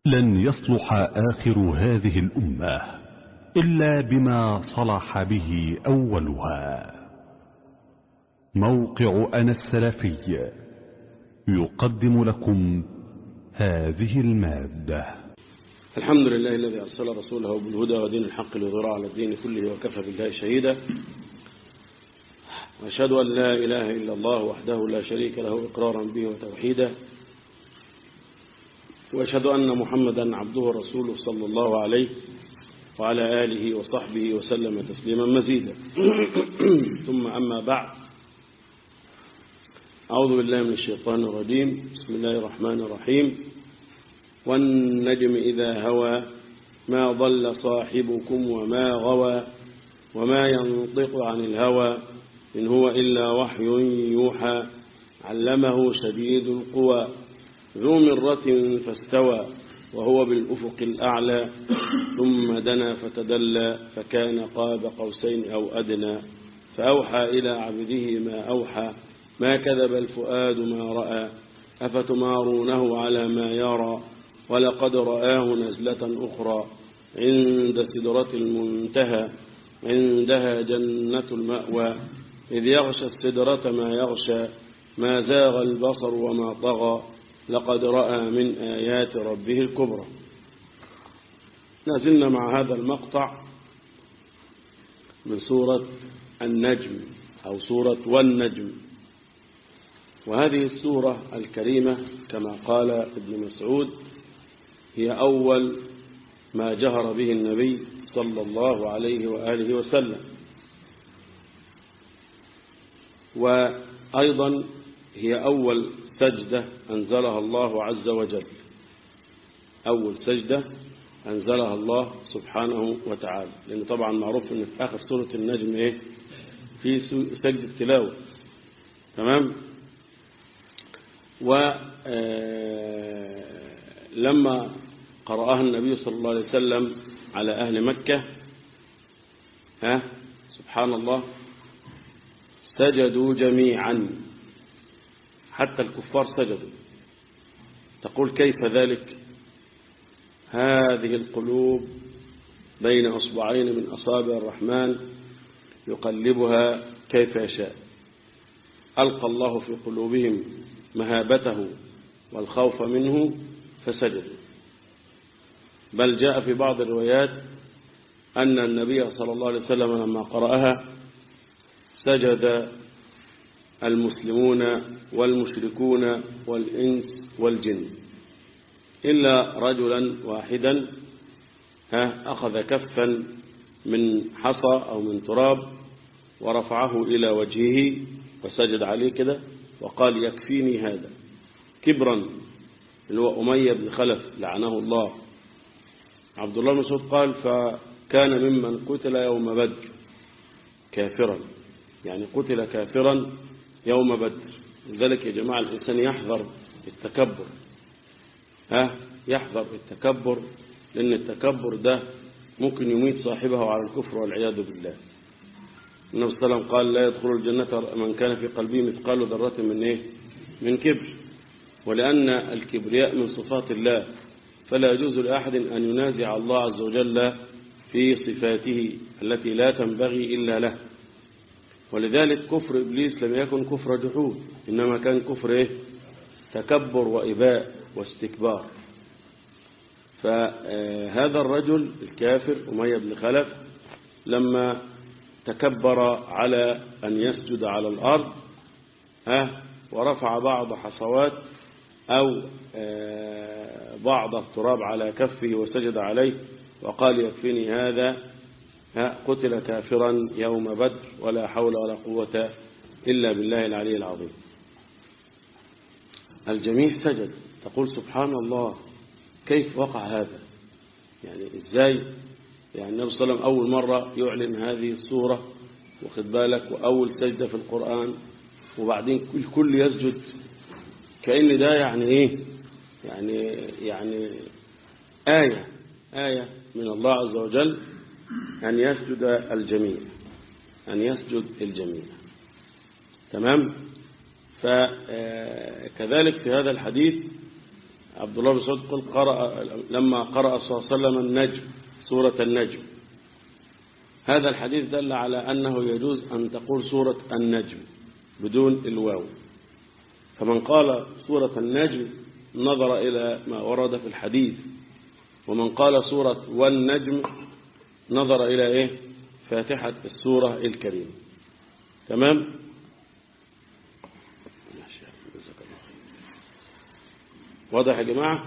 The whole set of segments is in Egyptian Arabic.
لن يصلح آخر هذه الأمة إلا بما صلح به أولها موقع أنا السلفي يقدم لكم هذه المادة الحمد لله الذي أرسل رسوله بالهدى ودين الحق ليظهره على الدين كله وكفى بالله شهيدا وأشهد أن لا إله إلا الله وحده لا شريك له إقرارا به وتوحيدا وأشهد أن محمدا عبده ورسوله صلى الله عليه وعلى آله وصحبه وسلم تسليما مزيدا ثم أما بعد أعوذ بالله من الشيطان الرجيم بسم الله الرحمن الرحيم والنجم إذا هوى ما ضل صاحبكم وما غوى وما ينطق عن الهوى إن هو إلا وحي يوحى علمه شديد القوى ذو مرة فاستوى وهو بالأفق الأعلى ثم دنا فتدلى فكان قاب قوسين أو أدنى فأوحى إلى عبده ما أوحى ما كذب الفؤاد ما رأى أفتمارونه على ما يرى ولقد رآه نزلة أخرى عند سدرة المنتهى عندها جنة المأوى إذ يغشى السدرة ما يغشى ما زاغ البصر وما طغى لقد رأى من آيات ربه الكبرى نازلنا مع هذا المقطع من سورة النجم أو سورة والنجم وهذه السورة الكريمة كما قال ابن مسعود هي أول ما جهر به النبي صلى الله عليه وآله وسلم وأيضا هي أول سجدة أنزلها الله عز وجل أول سجدة أنزلها الله سبحانه وتعالى لأن طبعا معروف أن في آخر سورة النجم إيه في سجدة تلاوة تمام ولما قرأها النبي صلى الله عليه وسلم على أهل مكة ها سبحان الله سجدوا جميعا حتى الكفار سجدوا تقول كيف ذلك هذه القلوب بين أصبعين من أصابع الرحمن يقلبها كيف يشاء ألقى الله في قلوبهم مهابته والخوف منه فسجدوا بل جاء في بعض الروايات أن النبي صلى الله عليه وسلم لما قرأها سجد المسلمون والمشركون والإنس والجن إلا رجلا واحدا ها أخذ كفا من حصى أو من تراب ورفعه إلى وجهه وسجد عليه كده وقال يكفيني هذا كبرا اللي هو أمية بن خلف لعنه الله عبد الله مسعود قال فكان ممن قتل يوم بدر كافرا يعني قتل كافرا يوم بدر لذلك يا جماعة الإنسان يحذر التكبر ها يحذر التكبر لأن التكبر ده ممكن يميت صاحبه على الكفر والعياذ بالله النبي صلى الله عليه وسلم قال لا يدخل الجنة من كان في قلبه مثقال ذرة من إيه من كبر ولأن الكبرياء من صفات الله فلا يجوز لأحد أن ينازع الله عز وجل في صفاته التي لا تنبغي إلا له ولذلك كفر إبليس لم يكن كفر جحود إنما كان كفر إيه؟ تكبر وإباء واستكبار فهذا الرجل الكافر أمية بن خلف لما تكبر على أن يسجد على الأرض ها ورفع بعض حصوات أو بعض التراب على كفه وسجد عليه وقال يكفيني هذا قتل كافرا يوم بدر ولا حول ولا قوة إلا بالله العلي العظيم الجميع سجد تقول سبحان الله كيف وقع هذا يعني إزاي يعني النبي صلى الله عليه وسلم أول مرة يعلن هذه السورة واخد بالك وأول سجدة في القرآن وبعدين الكل يسجد كأن ده يعني إيه يعني يعني آية آية من الله عز وجل أن يسجد الجميع أن يسجد الجميع تمام فكذلك في هذا الحديث عبد الله بن مسعود قل قرأ لما قرأ صلى الله عليه وسلم النجم سورة النجم هذا الحديث دل على أنه يجوز أن تقول سورة النجم بدون الواو فمن قال سورة النجم نظر إلى ما ورد في الحديث ومن قال سورة والنجم نظر إلى إيه فاتحة السورة الكريمة تمام واضح يا جماعة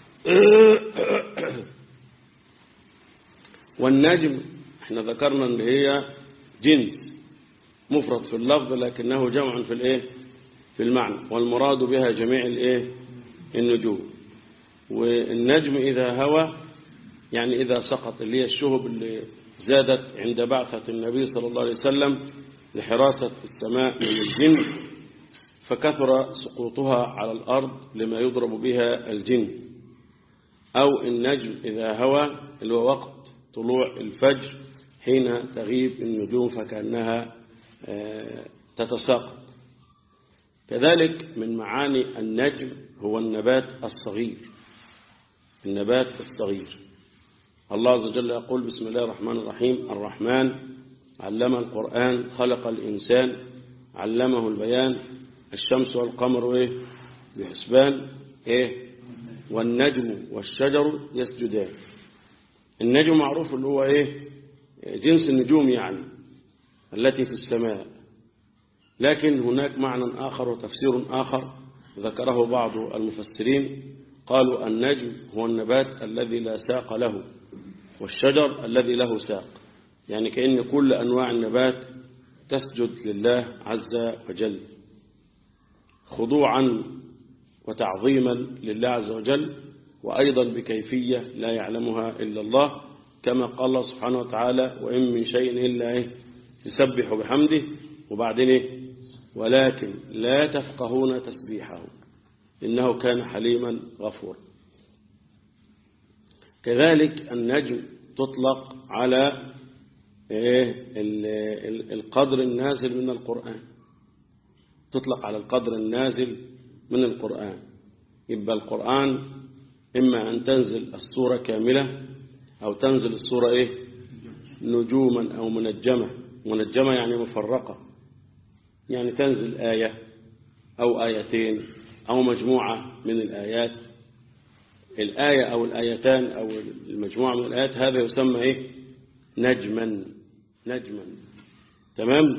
والنجم احنا ذكرنا ان هي جنس مفرد في اللفظ لكنه جمع في الايه في المعنى والمراد بها جميع الايه النجوم والنجم اذا هوى يعني اذا سقط اللي هي الشهب اللي زادت عند بعثة النبي صلى الله عليه وسلم لحراسة السماء من الجن فكثر سقوطها على الأرض لما يضرب بها الجن أو النجم إذا هوى اللي هو وقت طلوع الفجر حين تغيب النجوم فكأنها تتساقط كذلك من معاني النجم هو النبات الصغير النبات الصغير الله عز وجل يقول بسم الله الرحمن الرحيم الرحمن علم القرآن خلق الإنسان علمه البيان الشمس والقمر إيه بحسبان إيه والنجم والشجر يسجدان النجم معروف اللي هو إيه جنس النجوم يعني التي في السماء لكن هناك معنى آخر وتفسير آخر ذكره بعض المفسرين قالوا النجم هو النبات الذي لا ساق له والشجر الذي له ساق يعني كأن كل أنواع النبات تسجد لله عز وجل خضوعا وتعظيما لله عز وجل وأيضا بكيفية لا يعلمها إلا الله كما قال الله سبحانه وتعالى وإن من شيء إلا إيه يسبح بحمده وبعدين إيه ولكن لا تفقهون تسبيحه إنه كان حليما غفورا كذلك النجم تطلق على القدر النازل من القرآن تطلق على القدر النازل من القرآن يبقى القرآن إما أن تنزل السورة كاملة أو تنزل السورة إيه نجوما أو منجمة منجمة يعني مفرقة يعني تنزل آية أو آيتين أو مجموعة من الآيات الآية أو الآيتان أو المجموعة من الآيات هذا يسمى إيه نجما نجما تمام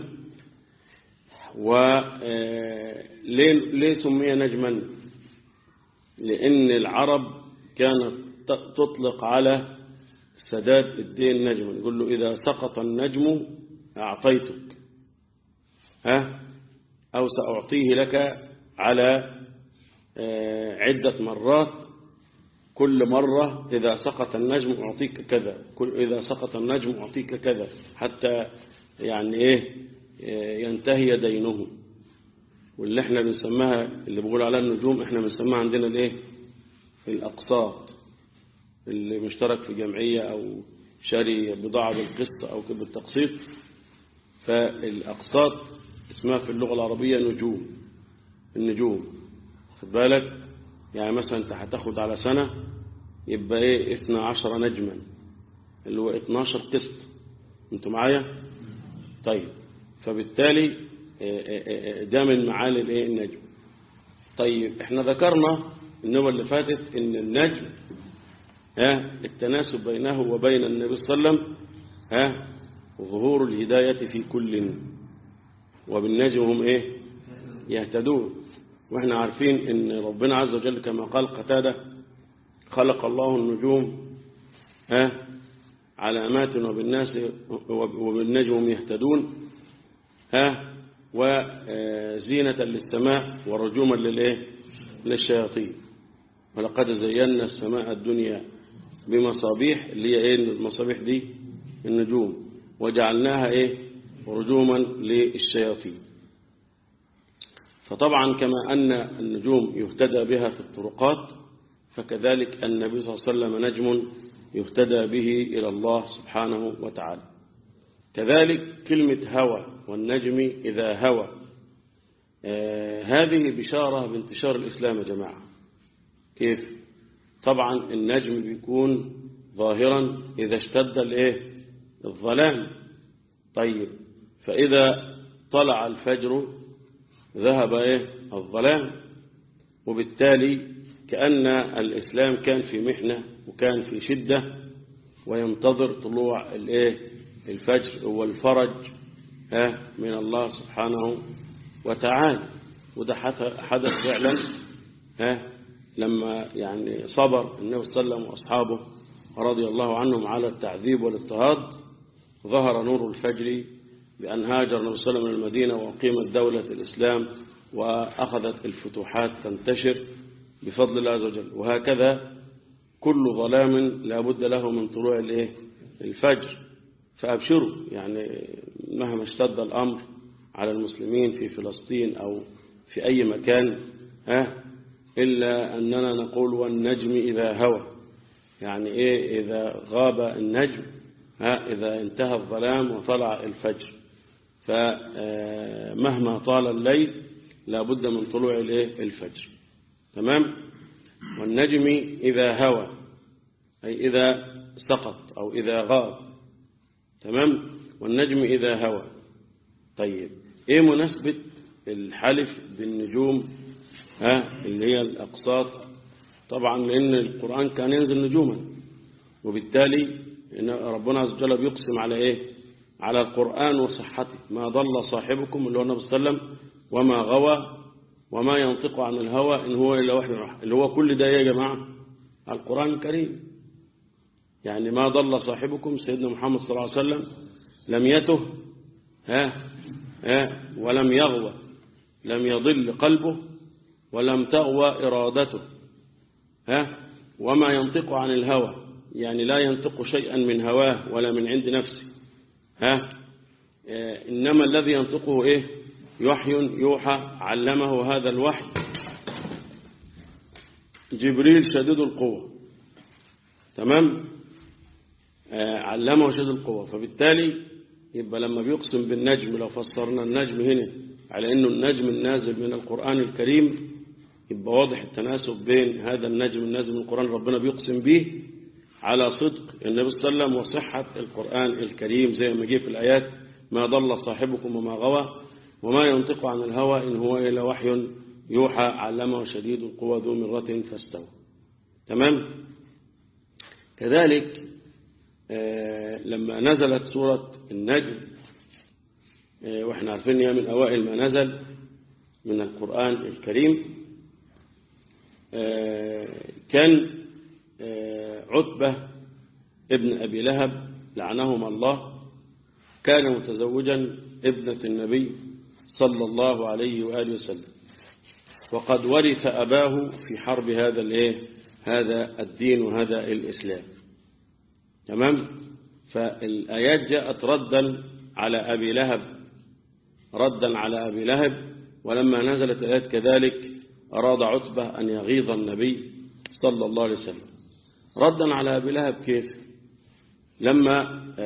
وليه ليه سمي نجما لأن العرب كانت تطلق على سداد الدين نجما يقول له إذا سقط النجم أعطيتك ها أو سأعطيه لك على عدة مرات كل مرة إذا سقط النجم أعطيك كذا كل إذا سقط النجم أعطيك كذا حتى يعني إيه ينتهي دينه واللي احنا بنسميها اللي بقول عليها النجوم احنا بنسميها عندنا الايه الأقساط اللي مشترك في جمعية أو شاري بضاعة بالقسط أو بالتقسيط فالأقساط اسمها في اللغة العربية نجوم النجوم خد بالك يعني مثلا انت هتاخد على سنة يبقى ايه 12 نجما اللي هو 12 قسط انتوا معايا طيب فبالتالي ده من معالي الايه النجم طيب احنا ذكرنا النوبة اللي فاتت ان النجم ها التناسب بينه وبين النبي صلى الله عليه وسلم ها ظهور الهداية في كل وبالنجم هم ايه يهتدون واحنا عارفين ان ربنا عز وجل كما قال قتادة خلق الله النجوم ها علامات وبالناس وبالنجم هم يهتدون ها وزينة للسماء ورجوما للايه للشياطين ولقد زينا السماء الدنيا بمصابيح اللي هي ايه المصابيح دي النجوم وجعلناها ايه رجوما للشياطين فطبعا كما أن النجوم يهتدى بها في الطرقات فكذلك النبي صلى الله عليه وسلم نجم يهتدى به إلى الله سبحانه وتعالى كذلك كلمة هوى والنجم إذا هوى آه هذه بشارة بانتشار الإسلام يا جماعة كيف طبعا النجم بيكون ظاهرا إذا اشتد الايه الظلام طيب فإذا طلع الفجر ذهب ايه الظلام وبالتالي كأن الإسلام كان في محنة وكان في شدة وينتظر طلوع الايه الفجر والفرج من الله سبحانه وتعالى وده حدث فعلا لما يعني صبر النبي صلى الله عليه وسلم وأصحابه رضي الله عنهم على التعذيب والاضطهاد ظهر نور الفجر بأن هاجر النبي صلى الله عليه وسلم من المدينة وقيمت دولة الإسلام وأخذت الفتوحات تنتشر بفضل الله عز وجل وهكذا كل ظلام لا بد له من طلوع الايه الفجر فأبشروا يعني مهما اشتد الأمر على المسلمين في فلسطين أو في أي مكان ها إلا أننا نقول والنجم إذا هوى يعني إيه إذا غاب النجم ها إذا انتهى الظلام وطلع الفجر فمهما طال الليل لابد من طلوع الايه الفجر تمام والنجم إذا هوى أي إذا سقط أو إذا غاب تمام والنجم إذا هوى طيب إيه مناسبة الحلف بالنجوم ها اللي هي الأقساط طبعا لأن القرآن كان ينزل نجوما وبالتالي إن ربنا عز وجل بيقسم على إيه على القرآن وصحته ما ضل صاحبكم اللي هو النبي صلى الله عليه وسلم وما غوى وما ينطق عن الهوى إن هو إلا وحي اللي هو كل ده يا جماعة القرآن الكريم يعني ما ضل صاحبكم سيدنا محمد صلى الله عليه وسلم لم يته ها ها ولم يغوى لم يضل قلبه ولم تغوى إرادته ها وما ينطق عن الهوى يعني لا ينطق شيئا من هواه ولا من عند نفسه ها إنما الذي ينطقه إيه وحي يوحى علمه هذا الوحي جبريل شديد القوة تمام علمه شديد القوة فبالتالي يبقى لما بيقسم بالنجم لو فسرنا النجم هنا على انه النجم النازل من القرآن الكريم يبقى واضح التناسب بين هذا النجم النازل من القرآن ربنا بيقسم به على صدق النبي صلى الله عليه وسلم وصحة القرآن الكريم زي ما جه في الآيات ما ضل صاحبكم وما غوى وما ينطق عن الهوى إن هو إلا وحي يوحى علمه شديد القوى ذو مرة فاستوى تمام كذلك آه لما نزلت سورة النجم آه واحنا عارفين هي من أوائل ما نزل من القرآن الكريم آه كان عتبة ابن أبي لهب لعنهما الله كان متزوجا ابنة النبي صلى الله عليه وآله وسلم وقد ورث أباه في حرب هذا الايه هذا الدين وهذا الإسلام تمام فالآيات جاءت ردا على أبي لهب ردا على أبي لهب ولما نزلت الآيات كذلك أراد عتبة أن يغيظ النبي صلى الله عليه وسلم ردا على أبي لهب كيف لما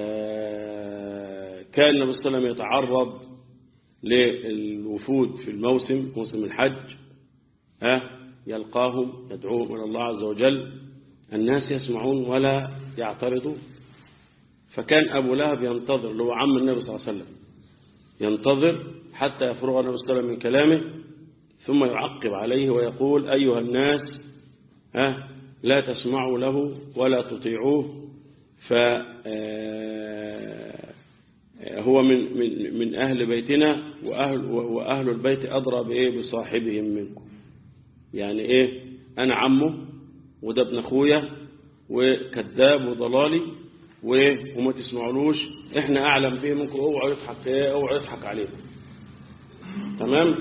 كان النبي صلى الله عليه وسلم يتعرض للوفود في الموسم موسم الحج ها يلقاهم يدعوهم إلى الله عز وجل الناس يسمعون ولا يعترضون فكان أبو لهب ينتظر اللي هو عم النبي صلى الله عليه وسلم ينتظر حتى يفرغ النبي صلى الله عليه وسلم من كلامه ثم يعقب عليه ويقول أيها الناس ها لا تسمعوا له ولا تطيعوه ف هو من من من أهل بيتنا وأهل وأهل البيت أدرى بإيه بصاحبهم منكم يعني إيه أنا عمه وده ابن أخويا وكذاب وضلالي وما تسمعولوش إحنا أعلم به منكم اوعوا يضحك إيه اوعوا يضحك عليكم تمام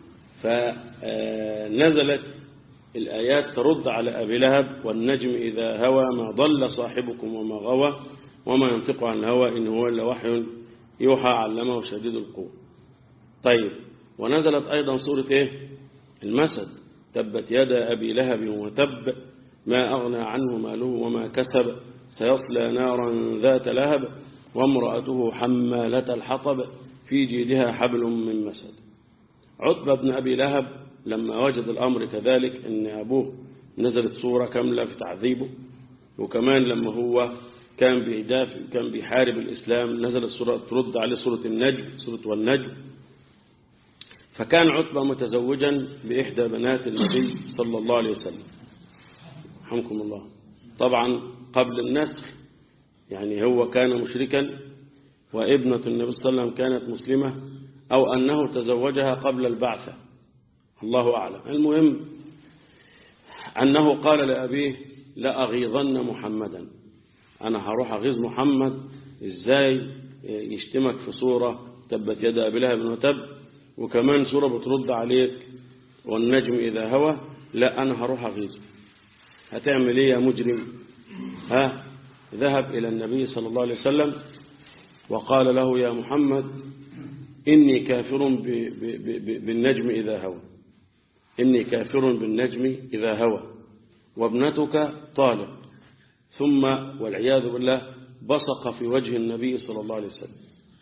فنزلت الآيات ترد على أبي لهب والنجم إذا هوى ما ضل صاحبكم وما غوى وما ينطق عن الهوى إن هو إلا وحي يوحى علمه شديد القوة طيب ونزلت أيضا سورة إيه المسد تبت يد أبي لهب وتب ما أغنى عنه ماله وما كسب سيصلى نارا ذات لهب وامرأته حمالة الحطب في جيدها حبل من مسد عتبة بن أبي لهب لما وجد الأمر كذلك أن أبوه نزلت صورة كاملة في تعذيبه وكمان لما هو كان بيدافع كان بيحارب الإسلام نزلت سورة ترد عليه سورة النجم سورة والنجم فكان عتبة متزوجا بإحدى بنات النبي صلى الله عليه وسلم رحمكم الله طبعا قبل النسخ يعني هو كان مشركا وابنة النبي صلى الله عليه وسلم كانت مسلمة أو أنه تزوجها قبل البعثة الله أعلم المهم أنه قال لأبيه لأغيظن محمدا أنا هروح أغيظ محمد إزاي يشتمك في صورة تبت يد أبي لهب وتب وكمان صورة بترد عليك والنجم إذا هوى لا أنا هروح أغيظه هتعمل إيه يا مجرم ها ذهب إلى النبي صلى الله عليه وسلم وقال له يا محمد إني كافر بالنجم إذا هوى إني كافر بالنجم إذا هوى وابنتك طالق ثم والعياذ بالله بصق في وجه النبي صلى الله عليه وسلم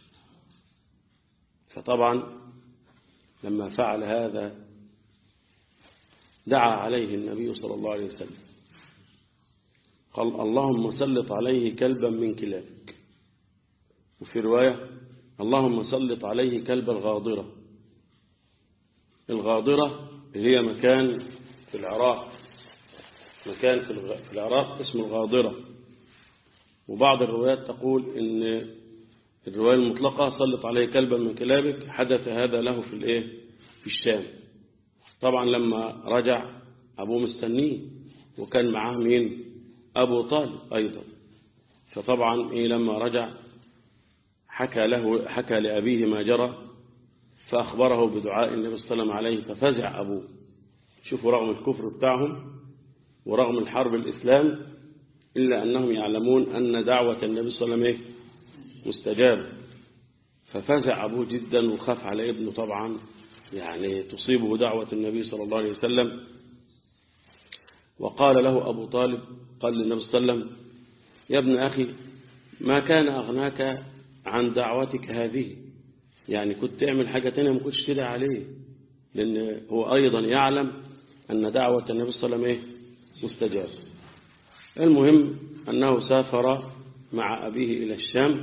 فطبعا لما فعل هذا دعا عليه النبي صلى الله عليه وسلم قال اللهم سلط عليه كلبا من كلابك وفي رواية اللهم سلط عليه كلب الغاضرة الغاضرة هي مكان في العراق مكان في العراق اسمه الغاضرة وبعض الروايات تقول ان الرواية المطلقة سلط عليه كلبا من كلابك حدث هذا له في الايه في الشام طبعا لما رجع أبوه مستنيه وكان معاه مين أبو طالب أيضا فطبعا إيه لما رجع حكى له حكى لأبيه ما جرى فأخبره بدعاء النبي صلى الله عليه وسلم عليه ففزع أبوه شوفوا رغم الكفر بتاعهم ورغم الحرب الإسلام إلا أنهم يعلمون أن دعوة النبي صلى الله عليه وسلم مستجابة ففزع أبوه جدا وخاف على ابنه طبعا يعني تصيبه دعوة النبي صلى الله عليه وسلم وقال له أبو طالب قال للنبي صلى الله عليه وسلم يا ابن أخي ما كان أغناك عن دعوتك هذه يعني كنت تعمل حاجة تانية ما كنتش تدعي عليه لأن هو أيضا يعلم أن دعوة النبي صلى الله عليه وسلم مستجاب المهم أنه سافر مع أبيه إلى الشام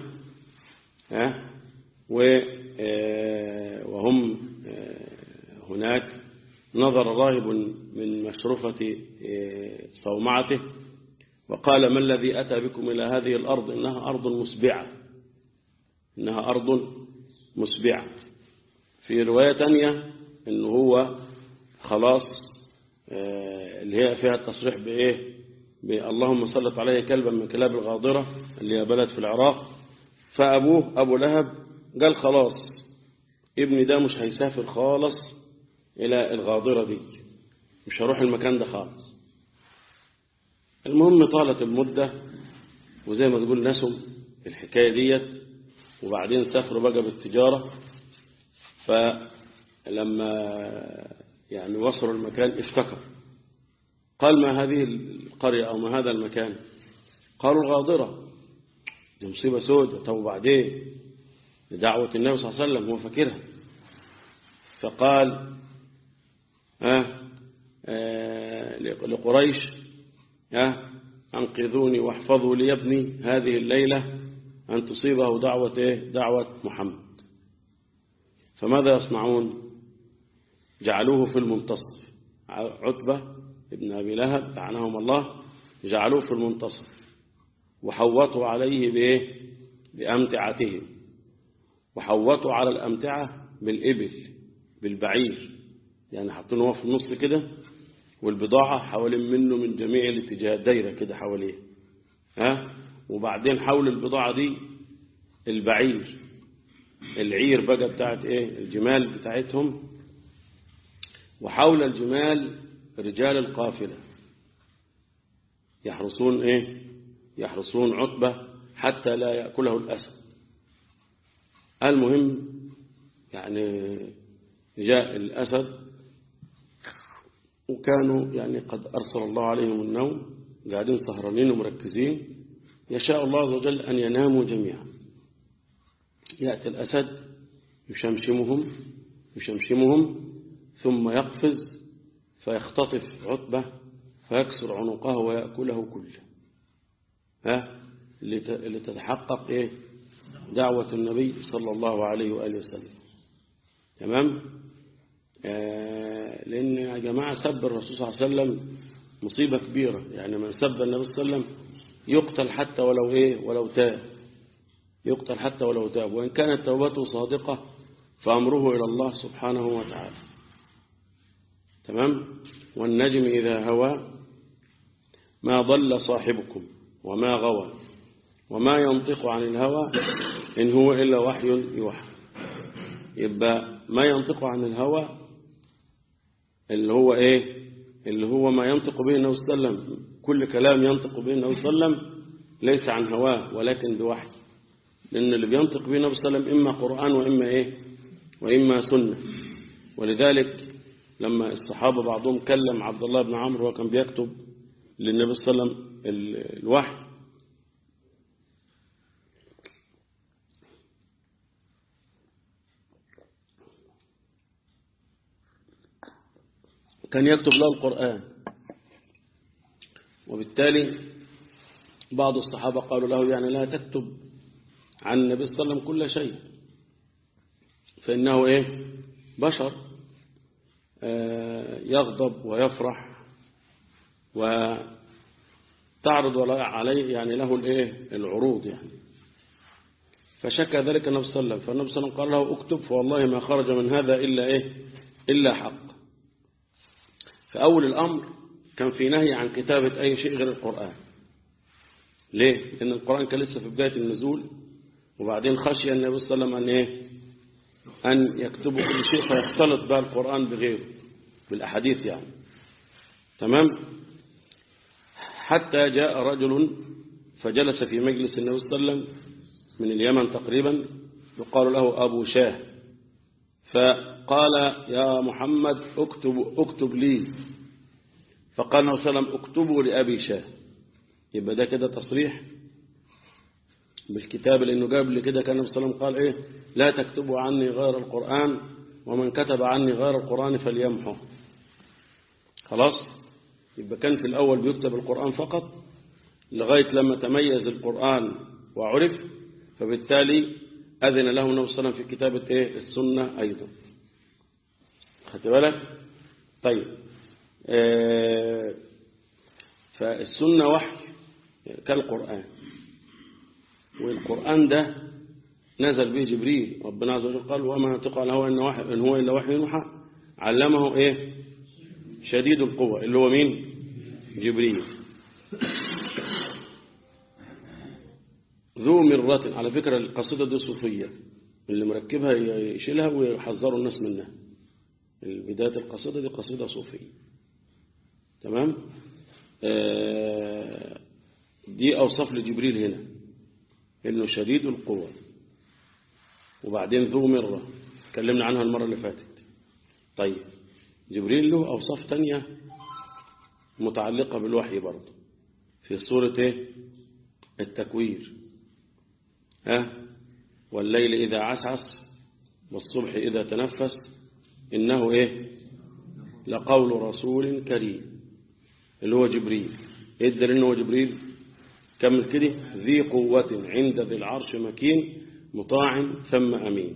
وهم هناك نظر راهب من مشرفة صومعته وقال ما الذي أتى بكم إلى هذه الأرض إنها أرض مسبعة إنها أرض مسبعة في رواية تانية إنه هو خلاص اللي هي فيها التصريح بإيه اللهم سلط عليه كلبا من كلاب الغاضرة اللي هي بلد في العراق فأبوه أبو لهب قال خلاص ابني ده مش هيسافر خالص إلى الغاضرة دي مش هروح المكان ده خالص المهم طالت المدة وزي ما تقول نسوا الحكاية ديت وبعدين سافروا بقى بالتجارة فلما يعني وصلوا المكان افتكر قال ما هذه القرية أو ما هذا المكان قالوا الغاضرة دي مصيبة سودة طب وبعدين دعوة النبي صلى الله عليه وسلم هو فاكرها فقال آه آه لقريش آه أنقذوني واحفظوا لي ابني هذه الليلة أن تصيبه دعوة إيه؟ دعوة محمد فماذا يصنعون جعلوه في المنتصف عتبة ابن أبي لهب لعنهم الله جعلوه في المنتصف وحوطوا عليه بإيه بأمتعتهم وحوطوا على الأمتعة بالإبل بالبعير يعني حاطين هو في النص كده والبضاعة حوالين منه من جميع الاتجاهات دايرة كده حواليه ها وبعدين حول البضاعة دي البعير العير بقى بتاعت ايه الجمال بتاعتهم وحول الجمال رجال القافلة يحرسون ايه يحرسون عتبة حتى لا يأكله الأسد المهم يعني جاء الأسد وكانوا يعني قد أرسل الله عليهم النوم قاعدين سهرانين ومركزين يشاء الله عز وجل أن يناموا جميعا يأتي الأسد يشمشمهم يشمشمهم ثم يقفز فيختطف عتبة فيكسر عنقه ويأكله كله ها اللي تتحقق إيه دعوة النبي صلى الله عليه وآله وسلم تمام آه لأن يا جماعة سب الرسول صلى الله عليه وسلم مصيبة كبيرة يعني من سب النبي صلى الله عليه وسلم يقتل حتى ولو إيه ولو تاب يقتل حتى ولو تاب وإن كانت توبته صادقة فأمره إلى الله سبحانه وتعالى تمام والنجم إذا هوى ما ضل صاحبكم وما غوى وما ينطق عن الهوى إن هو إلا وحي يوحى يبقى ما ينطق عن الهوى اللي هو إيه اللي هو ما ينطق به النبي صلى الله عليه وسلم كل كلام ينطق به النبي صلى الله عليه وسلم ليس عن هواه ولكن بوحي لأن اللي بينطق به النبي صلى الله عليه وسلم إما قرآن وإما إيه وإما سنة ولذلك لما الصحابة بعضهم كلم عبد الله بن عمرو وكان بيكتب للنبي صلى الله عليه وسلم الوحي كان يكتب له القرآن وبالتالي بعض الصحابة قالوا له يعني لا تكتب عن النبي صلى الله عليه وسلم كل شيء فإنه إيه بشر يغضب ويفرح وتعرض عليه يعني له الايه العروض يعني فشكى ذلك النبي صلى الله عليه وسلم فالنبي صلى الله عليه وسلم قال له اكتب فوالله ما خرج من هذا إلا إيه إلا حق فأول الأمر كان في نهي عن كتابة أي شيء غير القرآن ليه؟ لأن القرآن كان لسه في بداية النزول وبعدين خشي النبي صلى الله عليه وسلم أن إيه أن يكتبوا كل شيء فيختلط بها القرآن بغيره بالأحاديث يعني تمام حتى جاء رجل فجلس في مجلس النبي صلى الله عليه وسلم من اليمن تقريبا يقال له أبو شاه فقال يا محمد اكتب, اكتب لي فقال النبي صلى الله عليه وسلم اكتبوا لأبي شاه يبقى ده كده تصريح بالكتاب لأنه جاب لي كده كان النبي صلى الله عليه وسلم قال إيه لا تكتبوا عني غير القرآن ومن كتب عني غير القرآن فليمحه خلاص يبقى كان في الأول بيكتب القرآن فقط لغاية لما تميز القرآن وعرف فبالتالي أذن له النبي صلى الله عليه وسلم في كتابة إيه السنة أيضا خدت بالك طيب آه فالسنة وحي كالقرآن والقرآن ده نزل به جبريل ربنا عز وجل قال وما ينطق عن الهوى إن, وحي إن هو إلا وحي يوحى علمه إيه شديد القوة اللي هو مين جبريل ذو مرة على فكرة القصيدة دي صوفية اللي مركبها يشيلها ويحذروا الناس منها بداية القصيدة دي قصيدة صوفية تمام آه دي أوصاف لجبريل هنا إنه شديد القوة وبعدين ذو مرة اتكلمنا عنها المرة اللي فاتت طيب جبريل له أوصاف تانية متعلقة بالوحي برضه في سورة ايه التكوير ها والليل إذا عسعس والصبح إذا تنفس إنه إيه لقول رسول كريم اللي هو جبريل إيه الدليل إنه جبريل كمل كده ذي قوة عند ذي العرش مكين مطاع ثم أمين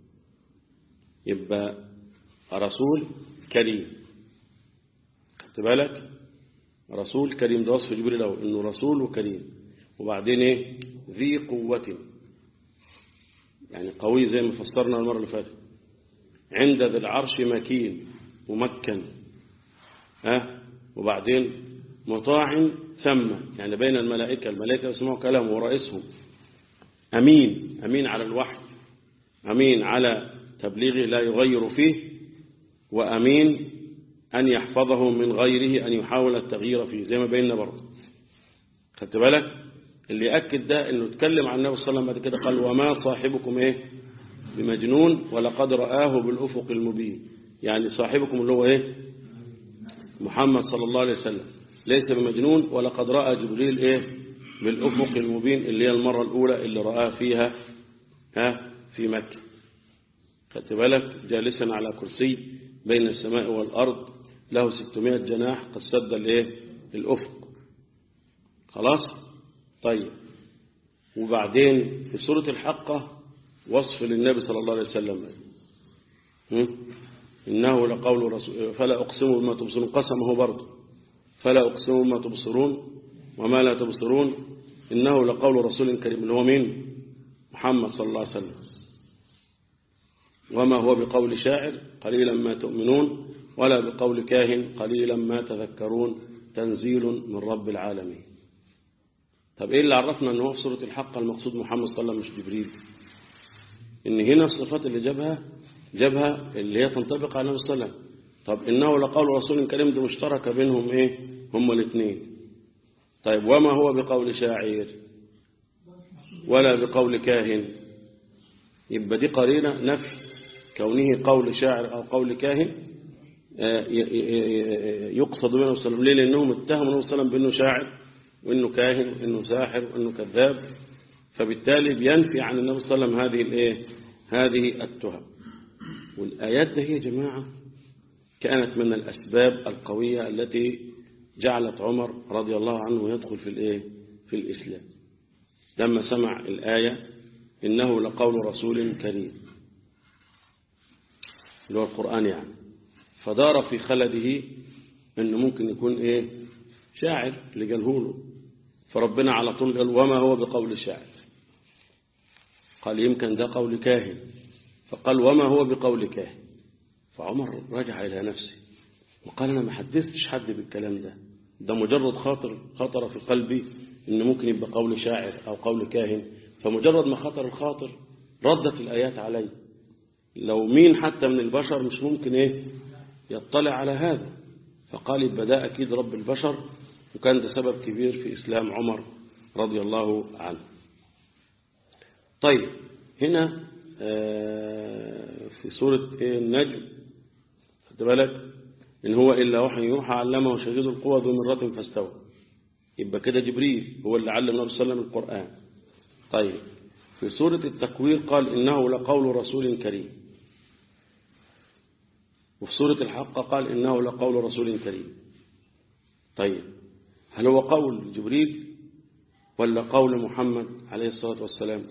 يبقى رسول كريم خدت بالك رسول كريم ده وصف جبريل الأول إنه رسول وكريم وبعدين إيه ذي قوة يعني قوي زي ما فسرنا المرة اللي فاتت عند ذي العرش مكين ممكن ها وبعدين مطاع ثم يعني بين الملائكة الملائكة يسمعوا كلامه ورئيسهم أمين أمين على الوحي أمين على تبليغه لا يغير فيه وأمين أن يحفظه من غيره أن يحاول التغيير فيه زي ما بيننا برضه خدت بالك اللي يأكد ده انه اتكلم عن النبي صلى الله عليه وسلم بعد كده قال وما صاحبكم ايه بمجنون ولقد رآه بالأفق المبين يعني صاحبكم اللي هو ايه محمد صلى الله عليه وسلم ليس بمجنون ولقد رأى جبريل ايه بالأفق المبين اللي هي المرة الأولى اللي رآه فيها ها في مكة خدت بالك جالسا على كرسي بين السماء والأرض له 600 جناح قد سد الايه الأفق خلاص طيب وبعدين في سورة الحقة وصف للنبي صلى الله عليه وسلم هم؟ إنه لقول رسول فلا أقسم بما تبصرون قسمه برضه فلا أقسم بما تبصرون وما لا تبصرون إنه لقول رسول كريم اللي هو مين محمد صلى الله عليه وسلم وما هو بقول شاعر قليلا ما تؤمنون ولا بقول كاهن قليلا ما تذكرون تنزيل من رب العالمين طب إيه اللي عرفنا أنه في سورة الحق المقصود محمد صلى الله عليه وسلم مش جبريل إن هنا الصفات اللي جابها جابها اللي هي تنطبق على النبي صلى الله عليه وسلم طب إنه لقول رسول كريم دي مشتركة بينهم إيه هم الاثنين طيب وما هو بقول شاعر ولا بقول كاهن يبقى دي قرينة نفي كونه قول شاعر أو قول كاهن يقصد بنا وسلم ليه لأنهم اتهموا النبي صلى الله عليه وسلم بأنه شاعر وأنه كاهن وأنه ساحر وأنه كذاب فبالتالي بينفي عن النبي صلى الله عليه وسلم هذه الايه هذه التهم والآيات دي يا جماعة كانت من الأسباب القوية التي جعلت عمر رضي الله عنه يدخل في الايه في الإسلام لما سمع الآية إنه لقول رسول كريم اللي هو القرآن يعني فدار في خلده انه ممكن يكون ايه شاعر اللي قاله له فربنا على طول قال وما هو بقول شاعر قال يمكن ده قول كاهن فقال وما هو بقول كاهن فعمر رجع إلى نفسه وقال أنا ما حدثتش حد بالكلام ده ده مجرد خاطر خطر في قلبي إن ممكن يبقى قول شاعر أو قول كاهن فمجرد ما خطر الخاطر ردت الآيات علي لو مين حتى من البشر مش ممكن إيه يطلع على هذا فقال يبقى ده أكيد رب البشر وكان ده سبب كبير في إسلام عمر رضي الله عنه طيب هنا في سورة النجم خد بالك إن هو إلا وحي يوحى علمه شديد القوى ذو مرة فاستوى يبقى كده جبريل هو اللي علم النبي صلى الله عليه وسلم القرآن طيب في سورة التكوير قال إنه لقول رسول كريم وفي سورة الحق قال إنه لقول رسول كريم طيب هل هو قول جبريل ولا قول محمد عليه الصلاة والسلام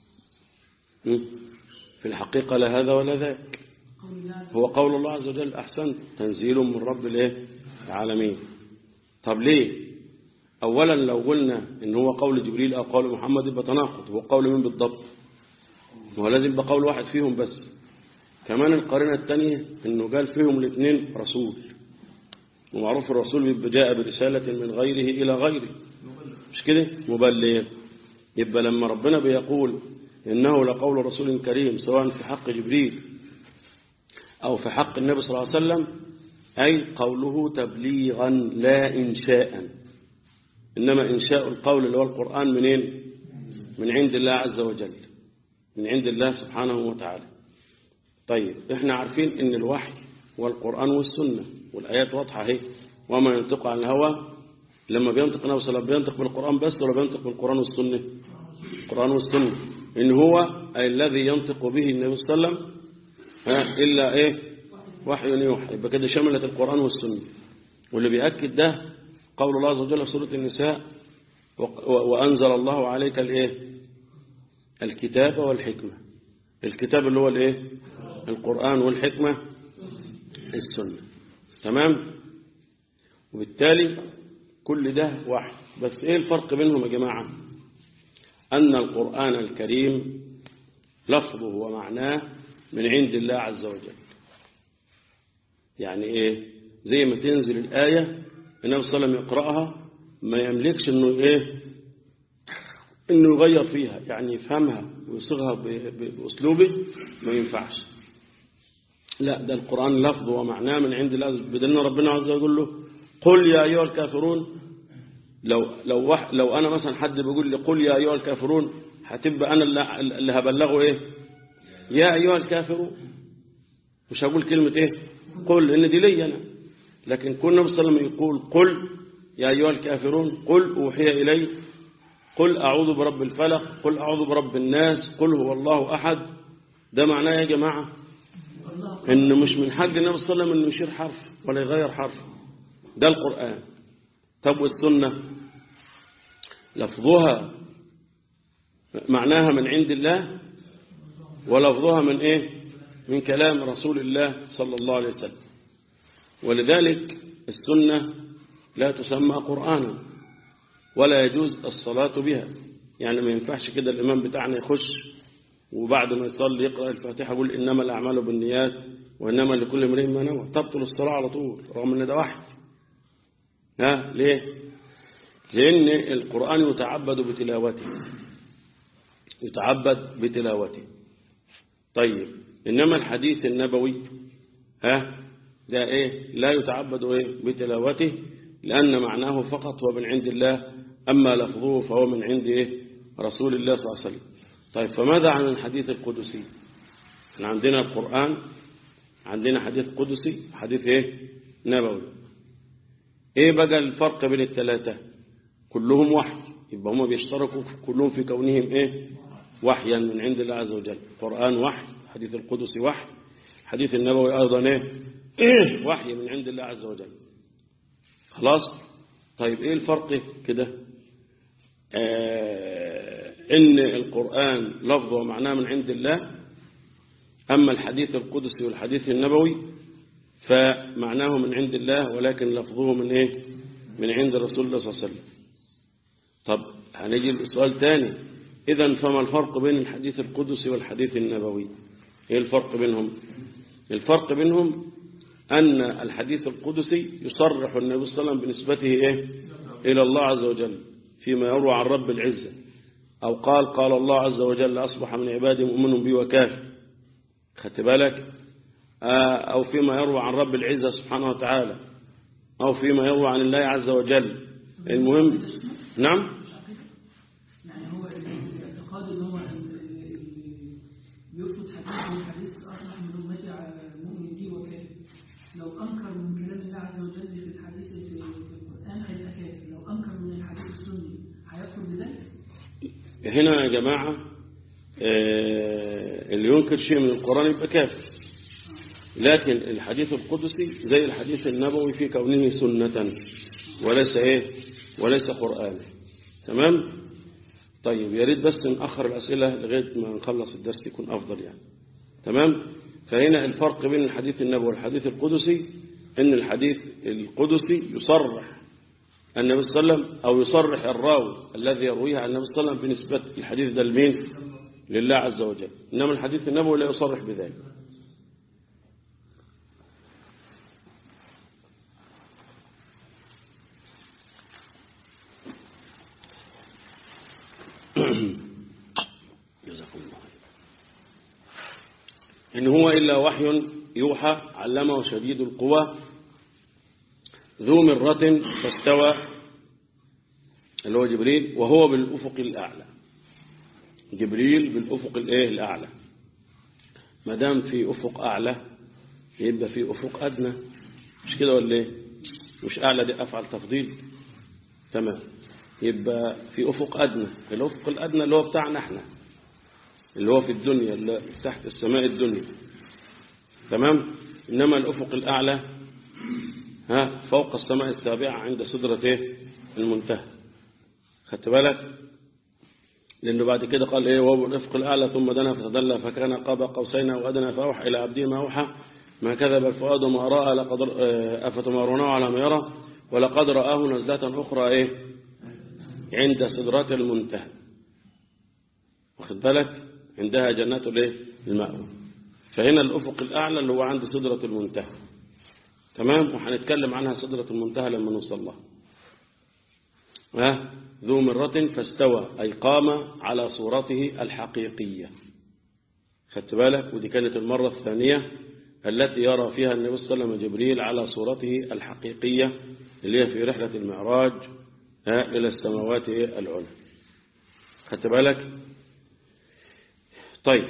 في الحقيقة لا هذا ولا ذاك هو قول الله عز وجل أحسن تنزيل من رب الايه العالمين طب ليه أولا لو قلنا إن هو قول جبريل أو قول محمد يبقى تناقض هو قول من بالضبط هو لازم يبقى قول واحد فيهم بس كمان القرينة الثانية إنه قال فيهم الاثنين رسول ومعروف الرسول بيبقى جاء برسالة من غيره إلى غيره مش كده مبلغ يبقى لما ربنا بيقول إنه لقول رسول كريم سواء في حق جبريل أو في حق النبي صلى الله عليه وسلم أي قوله تبليغا لا إنشاء إنما إنشاء القول اللي هو القرآن منين من عند الله عز وجل من عند الله سبحانه وتعالى طيب احنا عارفين ان الوحي والقرآن والسنة والآيات واضحة اهي وما ينطق عن الهوى لما بينطق النبي صلى الله عليه وسلم بينطق بالقرآن بس ولا بينطق بالقرآن والسنة القرآن والسنة إن هو أي الذي ينطق به النبي صلى الله عليه وسلم إلا إيه وحي يوحى يبقى كده شملت القرآن والسنة واللي بيأكد ده قول الله عز وجل في سورة النساء وأنزل الله عليك الإيه الكتاب والحكمة الكتاب اللي هو الإيه القرآن والحكمة السنة تمام وبالتالي كل ده وحي بس إيه الفرق بينهم يا جماعة أن القرآن الكريم لفظه ومعناه من عند الله عز وجل يعني إيه زي ما تنزل الآية النبي صلى الله عليه وسلم يقرأها ما يملكش إنه إيه إنه يغير فيها يعني يفهمها ويصيغها بأسلوبه ما ينفعش لا ده القرآن لفظه ومعناه من عند الله بدلنا ربنا عز وجل يقول له قل يا أيها الكافرون لو لو وح لو أنا مثلا حد بيقول لي قل يا أيها الكافرون هتبقى أنا اللي, اللي هبلغه إيه يا أيها الكافرون مش هقول كلمة إيه قل إن دي لي أنا لكن كنا النبي صلى الله عليه وسلم يقول قل يا أيها الكافرون قل أوحي إلي قل أعوذ برب الفلق قل أعوذ برب الناس قل هو الله أحد ده معناه يا جماعة إن مش من حق النبي صلى الله عليه وسلم إنه يشير حرف ولا يغير حرف ده القرآن طب والسنة لفظها معناها من عند الله ولفظها من إيه من كلام رسول الله صلى الله عليه وسلم ولذلك السنة لا تسمى قرآنا ولا يجوز الصلاة بها يعني ما ينفعش كده الإمام بتاعنا يخش وبعد ما يصلي يقرأ الفاتحة يقول إنما الأعمال بالنيات وإنما لكل امرئ ما نوى تبطل الصلاة على طول رغم إن ده واحد ها ليه لأن القرآن يتعبد بتلاوته يتعبد بتلاوته طيب إنما الحديث النبوي ها ده إيه لا يتعبد إيه بتلاوته لأن معناه فقط هو من عند الله أما لفظه فهو من عند إيه رسول الله صلى الله عليه وسلم طيب فماذا عن الحديث القدسي احنا عندنا القرآن عندنا حديث قدسي حديث ايه نبوي ايه بقى الفرق بين الثلاثة كلهم وحي يبقى هم بيشتركوا كلهم في كونهم ايه وحيا من عند الله عز وجل القرآن وحي حديث القدسي وحي حديث النبوي أيضا ايه, إيه؟ وحي من عند الله عز وجل خلاص طيب ايه الفرق كده آه ان القرآن لفظه ومعناه من عند الله أما الحديث القدسي والحديث النبوي فمعناه من عند الله ولكن لفظه من إيه من عند رسول الله صلى الله عليه وسلم طب هنجي لسؤال تاني إذا فما الفرق بين الحديث القدسي والحديث النبوي إيه الفرق بينهم الفرق بينهم أن الحديث القدسي يصرح النبي صلى الله عليه وسلم بنسبته إيه إلى الله عز وجل فيما يروى عن رب العزة أو قال قال الله عز وجل أصبح من عبادي مؤمن بي وكافر خدت بالك أو فيما يروى عن رب العزة سبحانه وتعالى أو فيما يروى عن الله عز وجل المهم نعم يعني هو الاعتقاد ان هو يرفض حديث من حديث اصبح من امتي مؤمن بي وكافر لو انكر من كلام الله عز وجل في الحديث في القران هيبقى كافر لو انكر من الحديث السني هيكفر بذلك هنا يا جماعة اللي ينكر شيء من القرآن يبقى كافر لكن الحديث القدسي زي الحديث النبوي في كونه سنة وليس ايه وليس قرآن تمام طيب يا ريت بس نأخر الأسئلة لغاية ما نخلص الدرس يكون أفضل يعني تمام فهنا الفرق بين الحديث النبوي والحديث القدسي ان الحديث القدسي يصرح النبي صلى الله عليه وسلم أو يصرح الراوي الذي يرويه عن النبي صلى الله عليه وسلم بنسبة الحديث ده لمين لله عز وجل إنما الحديث النبوي لا يصرح بذلك جزاكم الله إن هو إلا وحي يوحى علمه شديد القوى ذو مرة فاستوى اللي هو جبريل وهو بالأفق الأعلى جبريل بالأفق الإيه الأعلى ما دام في أفق أعلى يبقى في أفق أدنى مش كده ولا إيه مش أعلى دي أفعل تفضيل تمام يبقى في أفق أدنى الأفق الأدنى اللي هو بتاعنا احنا اللي هو في الدنيا اللي تحت السماء الدنيا تمام إنما الأفق الأعلى ها فوق السماء السابعة عند سدرة ايه المنتهى خدت بالك لأنه بعد كده قال إيه وهو الأفق الأعلى ثم دنا فتدلى فكان قاب قوسين أو أدنى فأوحى إلى عبده ما أوحى ما كذب الفؤاد ما رأى لقد أفتمارونه على ما يرى ولقد رآه نزلة أخرى إيه عند سدرة المنتهى واخد بالك عندها جنات الايه المأوى فهنا الأفق الأعلى اللي هو عند سدرة المنتهى تمام وهنتكلم عنها سدرة المنتهى لما نوصل لها ها ذو مرة فاستوى أي قام على صورته الحقيقية خدت بالك ودي كانت المرة الثانية التي يرى فيها النبي صلى الله عليه وسلم جبريل على صورته الحقيقية اللي هي في رحلة المعراج إلى السماوات العلى خدت بالك طيب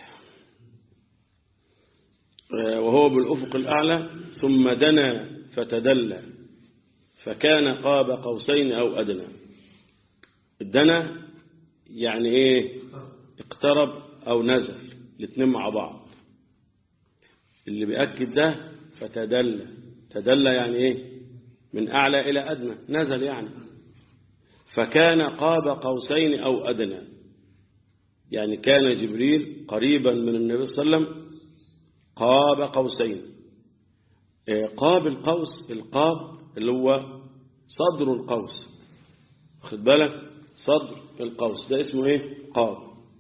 وهو بالأفق الأعلى ثم دنا فتدلى فكان قاب قوسين أو أدنى الدنا يعني إيه اقترب أو نزل الاثنين مع بعض اللي بيأكد ده فتدلى تدلى يعني إيه من أعلى إلى أدنى نزل يعني فكان قاب قوسين أو أدنى يعني كان جبريل قريبا من النبي صلى الله عليه وسلم قاب قوسين قاب القوس القاب اللي هو صدر القوس خد بالك صدر القوس ده اسمه ايه قاب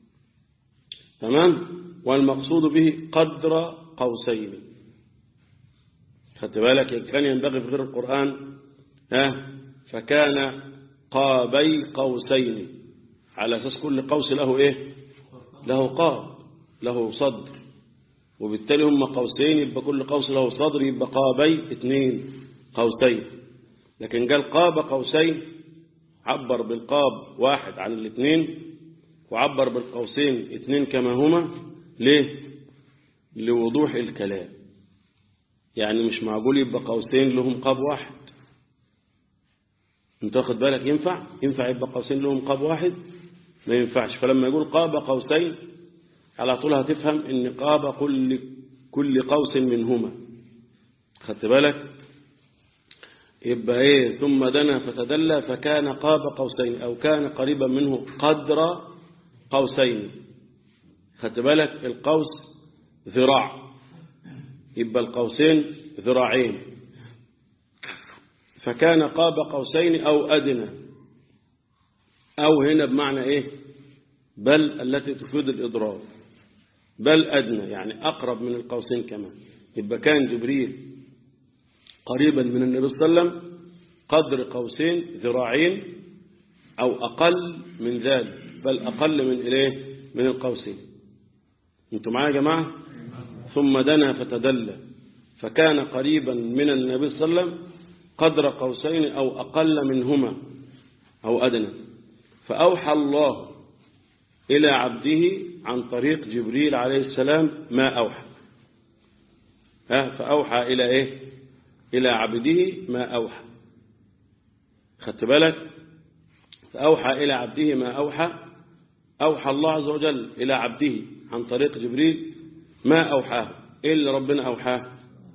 تمام والمقصود به قدر قوسين خدت بالك كان ينبغي في غير القرآن ها فكان قابي قوسين على أساس كل قوس له إيه له قاب له صدر وبالتالي هم قوسين يبقى كل قوس له صدر يبقى قابي اثنين قوسين لكن قال قاب قوسين عبر بالقاب واحد عن الاثنين وعبر بالقوسين اثنين كما هما ليه لوضوح الكلام يعني مش معقول يبقى قوسين لهم قاب واحد انت واخد بالك ينفع ينفع يبقى قوسين لهم قاب واحد ما ينفعش فلما يقول قاب قوسين على طول هتفهم ان قاب كل كل قوس منهما خدت بالك يبقى ايه ثم دنا فتدلى فكان قاب قوسين او كان قريبا منه قدر قوسين خدت بالك القوس ذراع يبقى القوسين ذراعين فكان قاب قوسين أو أدنى أو هنا بمعنى إيه بل التي تفيد الإضرار بل أدنى يعني أقرب من القوسين كمان يبقى كان جبريل قريبا من النبي صلى الله عليه وسلم قدر قوسين ذراعين أو أقل من ذلك بل أقل من إليه من القوسين انتوا معايا يا جماعة ثم دنا فتدلى فكان قريبا من النبي صلى الله عليه وسلم قدر قوسين أو أقل منهما أو أدنى فأوحى الله إلى عبده عن طريق جبريل عليه السلام ما أوحى ها فأوحى إلى إيه إلى عبده ما أوحى خدت بالك فأوحى إلى عبده ما أوحى أوحى الله عز وجل إلى عبده عن طريق جبريل ما أوحاه إيه اللي ربنا أوحاه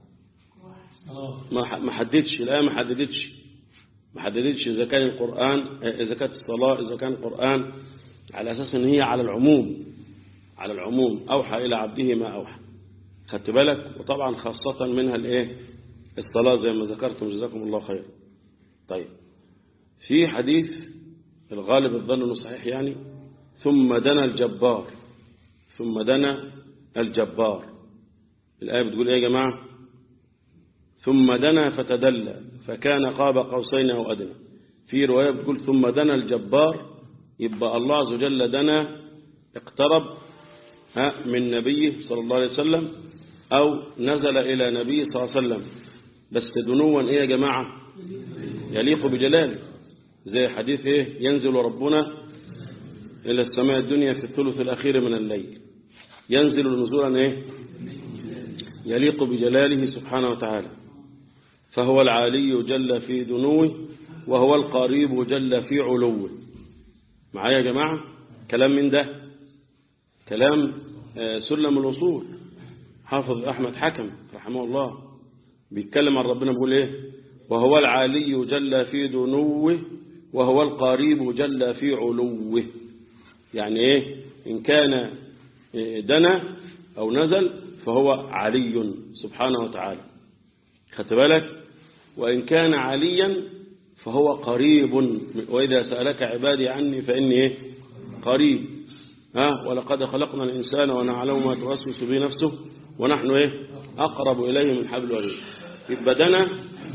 ما حددش الآية ما حددتش ما حددتش إذا كان القرآن إذا كانت الصلاة إذا كان القرآن على أساس إن هي على العموم على العموم أوحى إلى عبده ما أوحى خدت بالك وطبعا خاصة منها الإيه الصلاة زي ما ذكرتم جزاكم الله خير طيب في حديث الغالب الظن انه صحيح يعني ثم دنا الجبار ثم دنا الجبار الآية بتقول إيه يا جماعة ثم دنا فتدلى فكان قاب قوسين أو أدنى في رواية بتقول ثم دنا الجبار يبقى الله عز وجل دنا اقترب من نبيه صلى الله عليه وسلم أو نزل إلى نبيه صلى الله عليه وسلم بس دنوا إيه يا جماعة يليق بجلاله زي حديث إيه ينزل ربنا إلى السماء الدنيا في الثلث الأخير من الليل ينزل نزولا إيه يليق بجلاله سبحانه وتعالى فهو العالي جل في دنوه وهو القريب جل في علوه معايا يا جماعة كلام من ده كلام سلم الوصول حافظ أحمد حكم رحمه الله بيتكلم عن ربنا بيقول إيه وهو العالي جل في دنوه وهو القريب جل في علوه يعني إيه إن كان دنا أو نزل فهو علي سبحانه وتعالى خدت بالك وإن كان عليا فهو قريب وإذا سألك عبادي عني فإني إيه؟ قريب ها ولقد خلقنا الإنسان ونعلم ما توسوس به نفسه ونحن إيه أقرب إليه من حبل الوريد يبقى دنا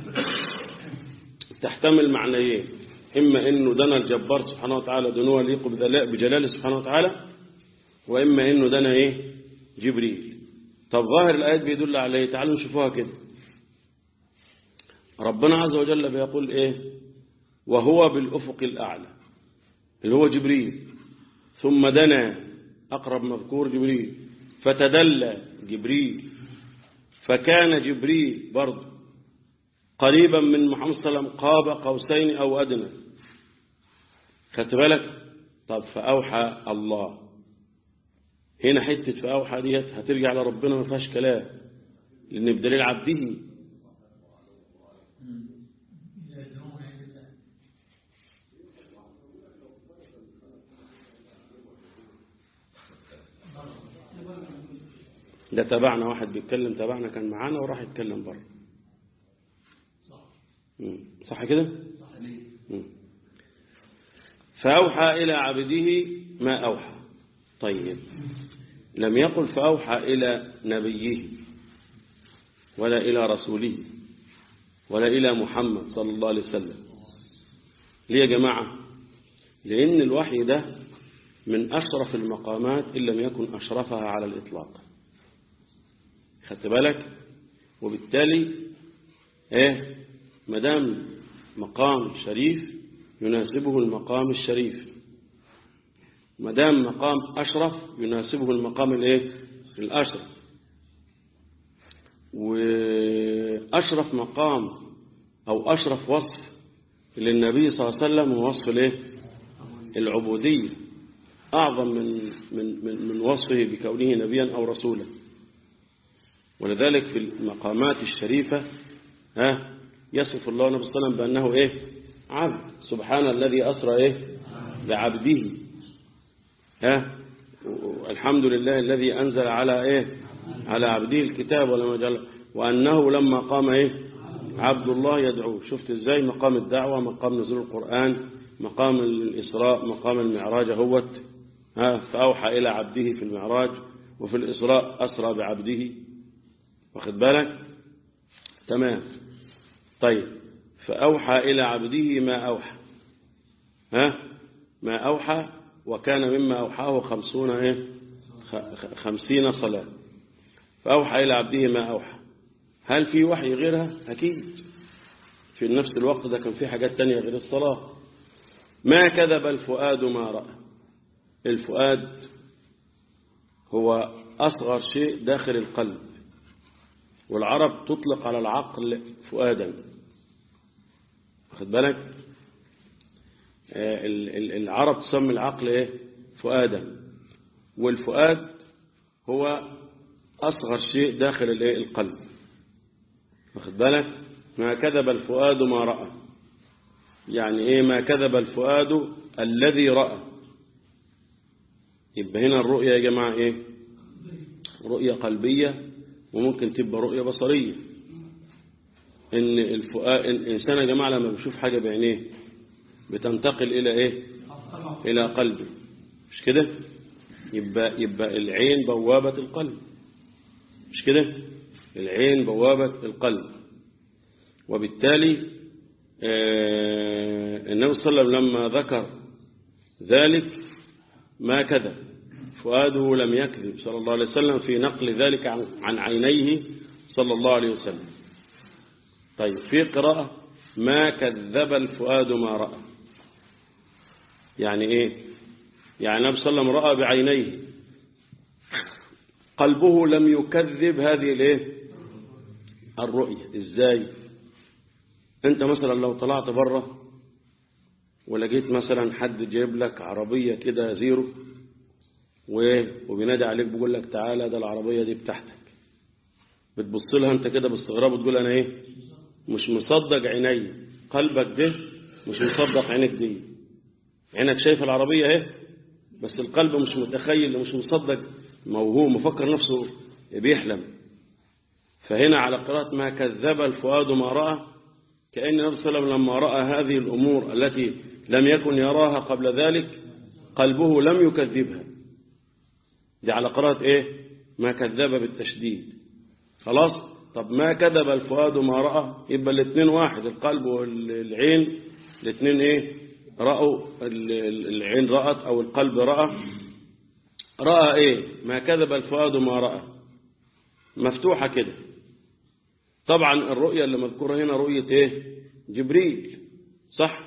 تحتمل معنيين إما إنه دنا الجبار سبحانه وتعالى دنوه يليق بجلاله سبحانه وتعالى وإما إنه دنا إيه جبريل طب ظاهر الآيات بيدل عليه تعالوا نشوفوها كده ربنا عز وجل بيقول إيه وهو بالأفق الأعلى اللي هو جبريل ثم دنا أقرب مذكور جبريل فتدلى جبريل فكان جبريل برضه قريبا من محمد صلى الله عليه وسلم قاب قوسين أو أدنى خدت بالك طب فأوحى الله هنا حتة فأوحى ديت هترجع لربنا ما فيهاش كلام لأن بدليل عبده ده تبعنا واحد بيتكلم تبعنا كان معانا وراح يتكلم بره مم. صح كده مم. فأوحى إلى عبده ما أوحى طيب لم يقل فأوحى إلى نبيه ولا إلى رسوله ولا إلى محمد صلى الله عليه وسلم ليه يا جماعة لأن الوحي ده من أشرف المقامات إن لم يكن أشرفها على الإطلاق خدت بالك وبالتالي إيه مدام مقام شريف يناسبه المقام الشريف مدام مقام أشرف يناسبه المقام الإيه الأشرف وأشرف مقام أو أشرف وصف للنبي صلى الله عليه وسلم هو وصف الإيه العبودية أعظم من, من, من, من وصفه بكونه نبيا أو رسولا ولذلك في المقامات الشريفة ها يصف الله النبي صلى الله عليه وسلم بأنه إيه عبد سبحان الذي أسرى إيه بعبده ها الحمد لله الذي أنزل على إيه على عبده الكتاب ولم يجعل وأنه لما قام إيه عبد الله يدعوه شفت إزاي مقام الدعوة مقام نزول القرآن مقام الإسراء مقام المعراج هوت ها فأوحى إلى عبده في المعراج وفي الإسراء أسرى بعبده واخد بالك تمام طيب فأوحى إلى عبده ما أوحى ها ما أوحى وكان مما أوحاه خمسون إيه خمسين صلاة فأوحى إلى عبده ما أوحى هل في وحي غيرها أكيد في نفس الوقت ده كان في حاجات تانية غير الصلاة ما كذب الفؤاد ما رأى الفؤاد هو أصغر شيء داخل القلب والعرب تطلق على العقل فؤادا واخد بالك العرب تسمي العقل ايه فؤادا والفؤاد هو أصغر شيء داخل الايه القلب واخد بالك ما كذب الفؤاد ما رأى يعني ايه ما كذب الفؤاد الذي رأى يبقى هنا الرؤية يا جماعة ايه رؤية قلبية وممكن تبقى رؤية بصرية ان الفؤاد الانسان يا جماعة لما بيشوف حاجة بعينيه بتنتقل الى ايه الى قلبه مش كده يبقى يبقى العين بوابة القلب مش كده العين بوابة القلب وبالتالي آه النبي صلى الله عليه وسلم لما ذكر ذلك ما كذب فؤاده لم يكذب صلى الله عليه وسلم في نقل ذلك عن عينيه صلى الله عليه وسلم طيب في قراءة ما كذب الفؤاد ما رأى يعني ايه يعني النبي صلى الله عليه وسلم رأى بعينيه قلبه لم يكذب هذه الايه الرؤية ازاي انت مثلا لو طلعت بره ولقيت مثلا حد جايب لك عربية كده زيرو وبينادي عليك بيقول لك تعالى ده العربية دي بتاعتك بتبص لها انت كده باستغراب وتقول انا ايه مش مصدق عيني قلبك ده مش مصدق عينك دي عينك شايف العربية اهي بس القلب مش متخيل مش مصدق موهوم مفكر نفسه بيحلم فهنا على قراءة ما كذب الفؤاد ما رأى كأن النبي صلى الله عليه وسلم لما رأى هذه الأمور التي لم يكن يراها قبل ذلك قلبه لم يكذبها دي على قراءة ايه ما كذب بالتشديد خلاص طب ما كذب الفؤاد ما رأى يبقى الاثنين واحد القلب والعين الاثنين ايه رأوا العين رأت او القلب رأى رأى ايه ما كذب الفؤاد ما رأى مفتوحة كده طبعا الرؤية اللي مذكورة هنا رؤية ايه جبريل صح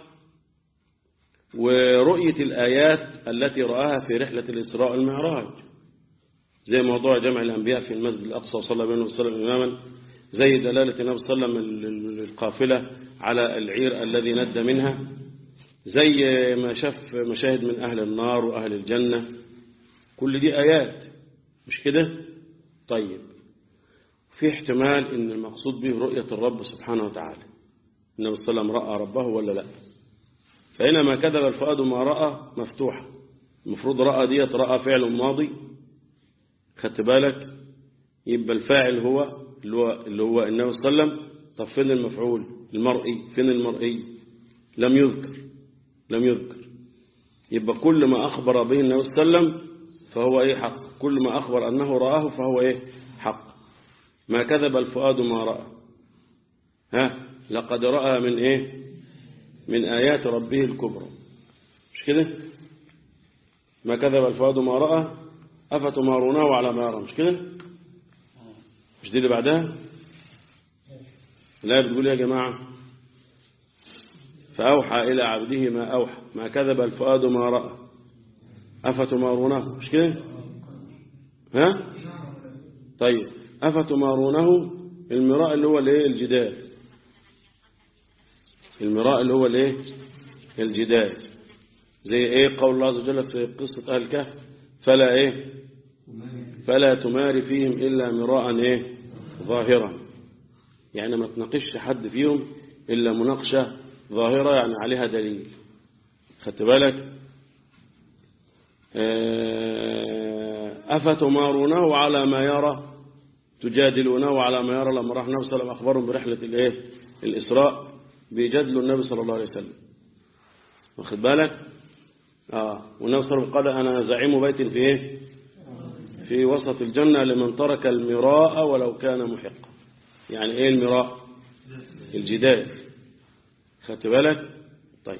ورؤية الآيات التي رآها في رحلة الإسراء والمعراج زي موضوع جمع الأنبياء في المسجد الأقصى وصلى بينه وسلم إماما زي دلالة النبي صلى الله عليه وسلم القافلة على العير الذي ند منها زي ما شاف مشاهد من أهل النار وأهل الجنة كل دي آيات مش كده طيب في احتمال ان المقصود به رؤية الرب سبحانه وتعالى النبي صلى الله عليه وسلم رأى ربه ولا لا فهنا ما كذب الفؤاد ما رأى مفتوحة المفروض رأى ديت رأى فعل ماضي خدت بالك يبقى الفاعل هو اللي هو, اللي هو النبي صلى الله عليه وسلم طب فين المفعول المرئي فين المرئي لم يذكر لم يذكر يبقى كل ما أخبر به النبي صلى الله عليه وسلم فهو إيه حق كل ما أخبر أنه رآه فهو إيه حق ما كذب الفؤاد ما رأى ها لقد رأى من إيه من آيات ربه الكبرى مش كده ما كذب الفؤاد ما رأى أفتمارونه على ما يرى مش كده مش دي اللي بعدها لا بتقول يا جماعة فأوحى إلى عبده ما أوحى ما كذب الفؤاد ما رأى أفتمارونه مش كده ها طيب أفتمارونه المراء اللي هو الايه الجدال المراء اللي هو الايه الجدال زي ايه قول الله عز وجل في قصة أهل الكهف فلا ايه فلا تماري فيهم إلا مراء ايه ظاهرا يعني ما تناقش حد فيهم إلا مناقشة ظاهرة يعني عليها دليل خدت بالك أفتمارونه على ما يرى تجادلونه على ما يرى لما راح النبي صلى الله عليه وسلم أخبرهم برحلة الإيه الإسراء بيجادلوا النبي صلى الله عليه وسلم واخد بالك آه والنبي صلى الله عليه وسلم قال أنا زعيم بيت في إيه في وسط الجنة لمن ترك المراء ولو كان محقا يعني إيه المراء الجدال خدت بالك طيب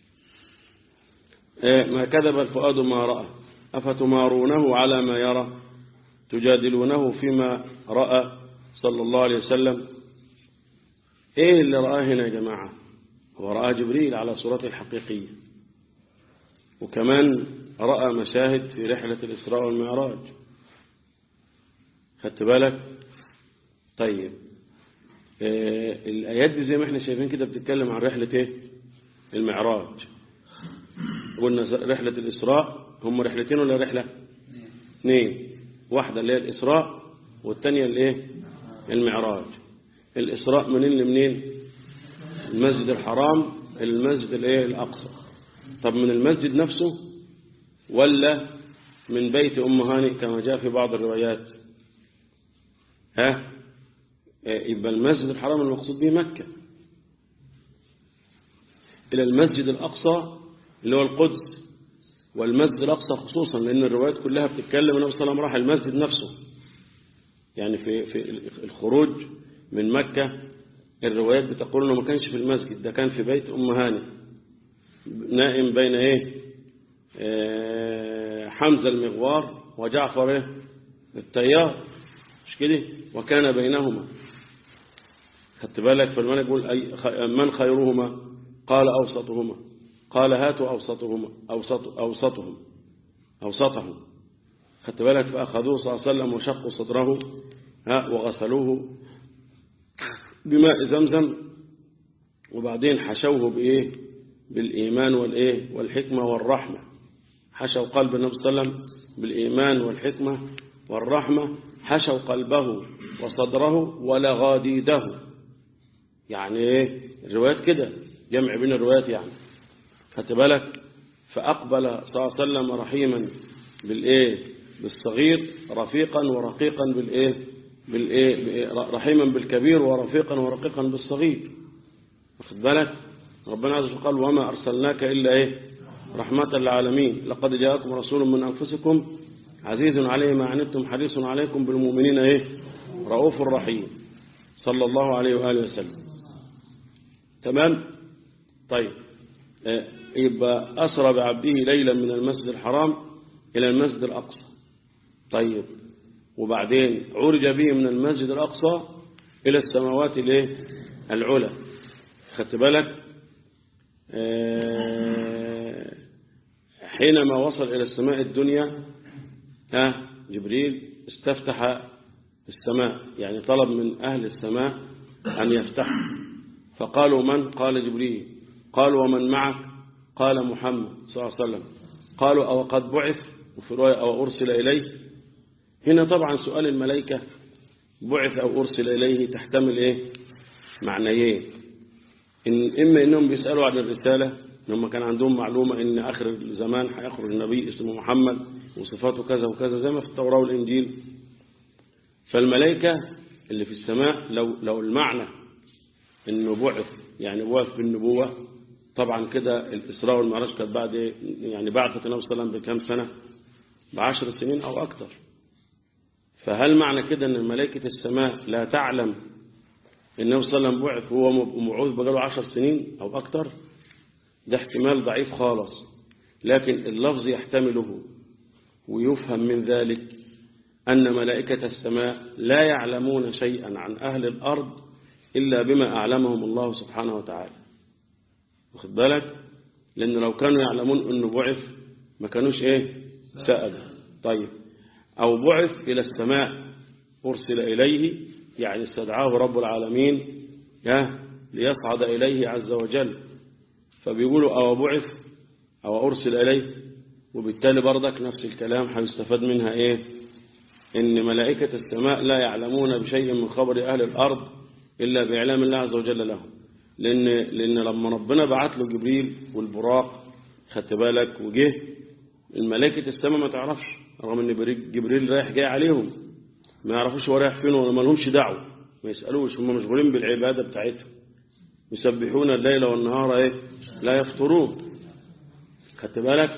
إيه ما كذب الفؤاد ما رأى أفتمارونه على ما يرى تجادلونه فيما رأى صلى الله عليه وسلم ايه اللي رآه هنا يا جماعة هو رأى جبريل على صورته الحقيقية وكمان رأى مشاهد في رحلة الإسراء والمعراج خدت بالك طيب آه الآيات دي زي ما احنا شايفين كده بتتكلم عن رحلة ايه المعراج قلنا رحلة الإسراء هم رحلتين ولا رحلة اثنين واحدة اللي هي الإسراء والثانية الايه المعراج الإسراء منين لمنين المسجد الحرام المسجد الايه الأقصى طب من المسجد نفسه ولا من بيت أم هاني كما جاء في بعض الروايات ها يبقى المسجد الحرام المقصود به مكة إلى المسجد الأقصى اللي هو القدس والمسجد الأقصى خصوصا لأن الروايات كلها بتتكلم النبي صلى الله عليه وسلم راح المسجد نفسه يعني في في الخروج من مكة الروايات بتقول انه ما كانش في المسجد ده كان في بيت أم هاني نائم بين ايه آه حمزة المغوار وجعفر ايه التيار مش كده وكان بينهما خدت بالك فالملك يقول أي من خيرهما قال أوسطهما قال هاتوا أوسطهما أوسط أوسطهم أوسطهم خدت بالك فأخذوه صلى الله عليه وسلم وشقوا صدره ها وغسلوه بماء زمزم وبعدين حشوه بإيه بالإيمان والإيه والحكمة والرحمة حشوا قلب النبي صلى الله عليه وسلم بالإيمان والحكمة والرحمة حشوا قلبه وصدره ولغاديده يعني إيه الروايات كده جمع بين الروايات يعني خدت بالك فأقبل صلى الله عليه وسلم رحيما بالإيه بالصغير رفيقا ورقيقا بالإيه بالإيه رحيما بالكبير ورفيقا ورقيقا بالصغير واخد بالك ربنا عز وجل قال وما أرسلناك إلا إيه رحمة للعالمين لقد جاءكم رسول من أنفسكم عزيز عليه ما عنتم حريص عليكم بالمؤمنين إيه رؤوف رحيم صلى الله عليه وآله وسلم تمام طيب يبقى أسرى بعبده ليلا من المسجد الحرام إلى المسجد الأقصى طيب وبعدين عرج به من المسجد الأقصى إلى السماوات الايه العلى خدت بالك حينما وصل إلى السماء الدنيا ها جبريل استفتح السماء يعني طلب من أهل السماء أن يفتح فقالوا من قال جبريل قالوا ومن معك قال محمد صلى الله عليه وسلم قالوا أو قد بعث وفي رواية أو أرسل إليه هنا طبعا سؤال الملائكة بعث أو أرسل إليه تحتمل إيه معنيين إن إما إنهم بيسألوا عن الرسالة إنهم كان عندهم معلومة إن آخر الزمان هيخرج النبي اسمه محمد وصفاته كذا وكذا زي ما في التوراة والإنجيل فالملائكة اللي في السماء لو, لو المعنى انه بعث يعني بعث بالنبوة طبعا كده الإسراء والمعراج كانت بعد إيه؟ يعني بعثة النبي صلى الله عليه وسلم بكام سنة بعشر سنين أو أكثر فهل معنى كده أن ملائكة السماء لا تعلم النبي صلى الله عليه وسلم بعث هو مبعوث بقاله عشر سنين أو أكثر ده احتمال ضعيف خالص لكن اللفظ يحتمله ويفهم من ذلك أن ملائكة السماء لا يعلمون شيئا عن أهل الأرض إلا بما أعلمهم الله سبحانه وتعالى واخد بالك لأن لو كانوا يعلمون أنه بعث ما كانوش إيه سألوا طيب أو بعث إلى السماء أرسل إليه يعني استدعاه رب العالمين ليصعد إليه عز وجل فبيقولوا أو بعث أو أرسل إليه وبالتالي برضك نفس الكلام هيستفاد منها إيه إن ملائكة السماء لا يعلمون بشيء من خبر أهل الأرض إلا بإعلام الله عز وجل لهم لأن, لأن لما ربنا بعت له جبريل والبراق خدت بالك وجه الملائكة السماء ما تعرفش رغم ان جبريل رايح جاي عليهم ما يعرفوش هو رايح فين ولا ما لهمش دعوه ما يسألوش هم مشغولين بالعبادة بتاعتهم يسبحون الليل والنهار ايه لا يفطرون خدت بالك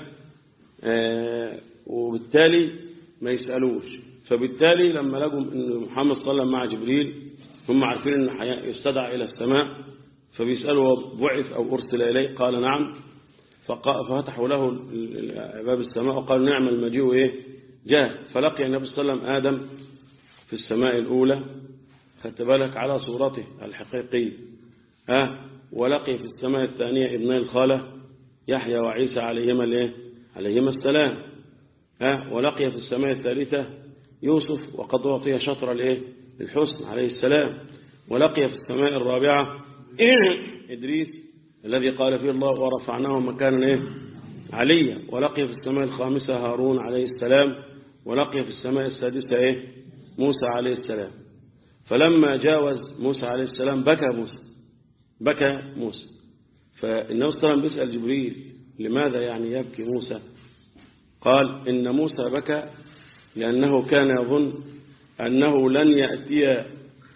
آه وبالتالي ما يسألوش فبالتالي لما لقوا ان محمد صلى الله عليه وسلم مع جبريل هم عارفين ان يستدعى الى السماء فبيسألوا بعث او ارسل اليه قال نعم ففتحوا له باب السماء وقالوا نعم المجيء ايه جاء فلقي النبي صلى الله عليه وسلم آدم في السماء الأولى خدت بالك على صورته الحقيقية ها ولقي في السماء الثانية ابني الخالة يحيى وعيسى عليهما الايه عليهما السلام ها ولقي في السماء الثالثة يوسف وقد أعطي شطر الايه الحسن عليه السلام ولقي في السماء الرابعة إدريس الذي قال فيه الله ورفعناه مكانا ايه عليا ولقي في السماء الخامسة هارون عليه السلام ولقي في السماء السادسة ايه موسى عليه السلام فلما جاوز موسى عليه السلام بكى موسى بكى موسى فالنبي صلى الله عليه وسلم بيسأل جبريل لماذا يعني يبكي موسى قال إن موسى بكى لأنه كان يظن أنه لن يأتي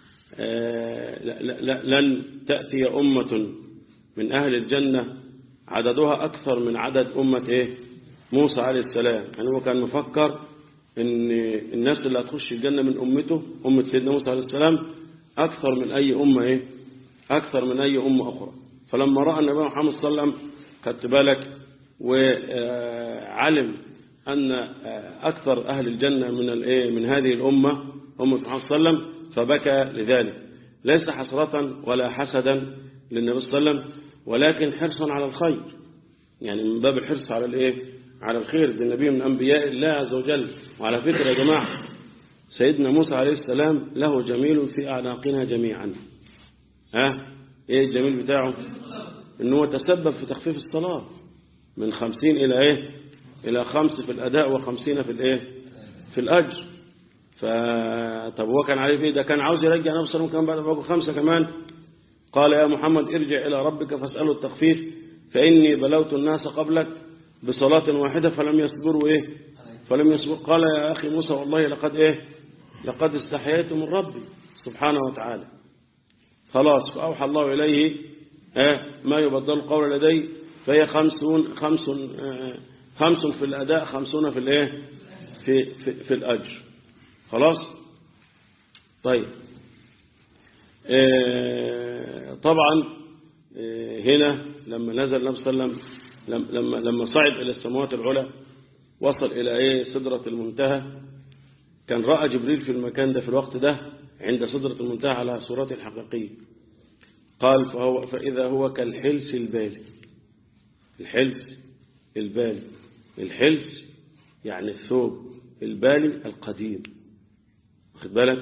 لن تأتي أمة من أهل الجنة عددها أكثر من عدد أمة إيه؟ موسى عليه السلام يعني هو كان مفكر أن الناس اللي هتخش الجنة من أمته أمة سيدنا موسى عليه السلام أكثر من أي أمة إيه؟ أكثر من أي أمة أخرى فلما رأى النبي محمد صلى الله عليه وسلم خدت بالك وعلم أن أكثر أهل الجنة من الإيه من هذه الأمة أمة محمد صلى الله عليه وسلم فبكى لذلك ليس حسرة ولا حسدا للنبي صلى الله عليه وسلم ولكن حرصا على الخير يعني من باب الحرص على الايه على الخير ده النبي من انبياء الله عز وجل وعلى فكره يا جماعه سيدنا موسى عليه السلام له جميل في اعناقنا جميعا ها ايه الجميل بتاعه ان هو تسبب في تخفيف الصلاه من خمسين الى ايه الى خمس في الاداء وخمسين في الايه في الاجر فطب هو كان عليه ايه ده كان عاوز يرجع نفسه كان بعد بقى خمسه كمان قال يا محمد ارجع إلى ربك فاسأله التخفيف فإني بلوت الناس قبلك بصلاة واحدة فلم يصبروا إيه فلم يصبروا قال يا أخي موسى والله لقد إيه لقد استحييت من ربي سبحانه وتعالى خلاص فأوحى الله إليه إيه ما يبدل القول لدي فهي خمسون خمس خمس في الأداء خمسون في الإيه في, في, في الأجر خلاص طيب إيه طبعا هنا لما نزل النبي صلى الله عليه وسلم لما لما صعد إلى السماوات العلى وصل إلى إيه سدرة المنتهى كان رأى جبريل في المكان ده في الوقت ده عند سدرة المنتهى على صورته الحقيقية قال فهو فإذا هو كالحلس البالي الحلس البالي الحلس يعني الثوب البالي القديم واخد بالك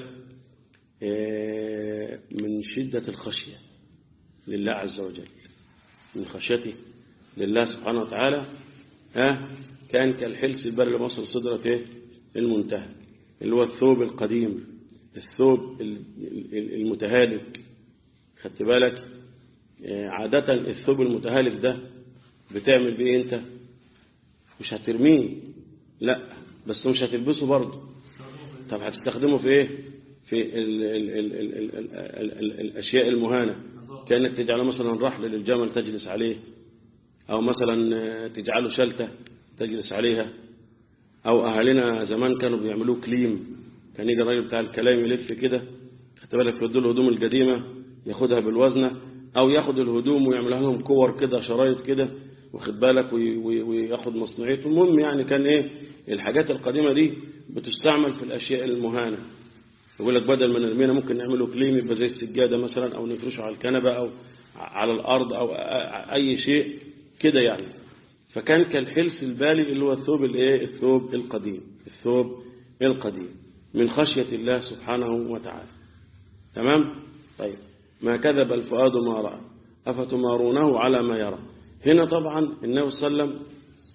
من شدة الخشية لله عز وجل من خشيته لله سبحانه وتعالى ها كان كالحلس البر لمصر صدرة ايه المنتهى اللي هو الثوب القديم الثوب المتهالك خدت بالك عادة الثوب المتهالك ده بتعمل بيه انت مش هترميه لا بس مش هتلبسه برضه طب هتستخدمه في ايه في ال ال ال ال ال ال ال ال الأشياء المهانة كأنك تجعله مثلا رحل للجمل تجلس عليه أو مثلا تجعله شلتة تجلس عليها أو أهالينا زمان كانوا بيعملوه كليم كان يجي الراجل بتاع الكلام يلف كده خدت بالك يدوا الهدوم القديمة ياخدها بالوزنة أو ياخد الهدوم ويعملها لهم كور كده شرايط كده واخد بالك وياخد مصنوعيته المهم يعني كان ايه الحاجات القديمة دي بتستعمل في الأشياء المهانة يقول لك بدل ما نرمينا ممكن نعمله كليم يبقى زي السجادة مثلا أو نفرشه على الكنبة أو على الأرض أو أي شيء كده يعني فكان كالحلس البالي اللي هو الثوب الايه الثوب القديم الثوب القديم من خشية الله سبحانه وتعالى تمام طيب ما كذب الفؤاد ما رأى أفتمارونه على ما يرى هنا طبعا النبي صلى الله عليه وسلم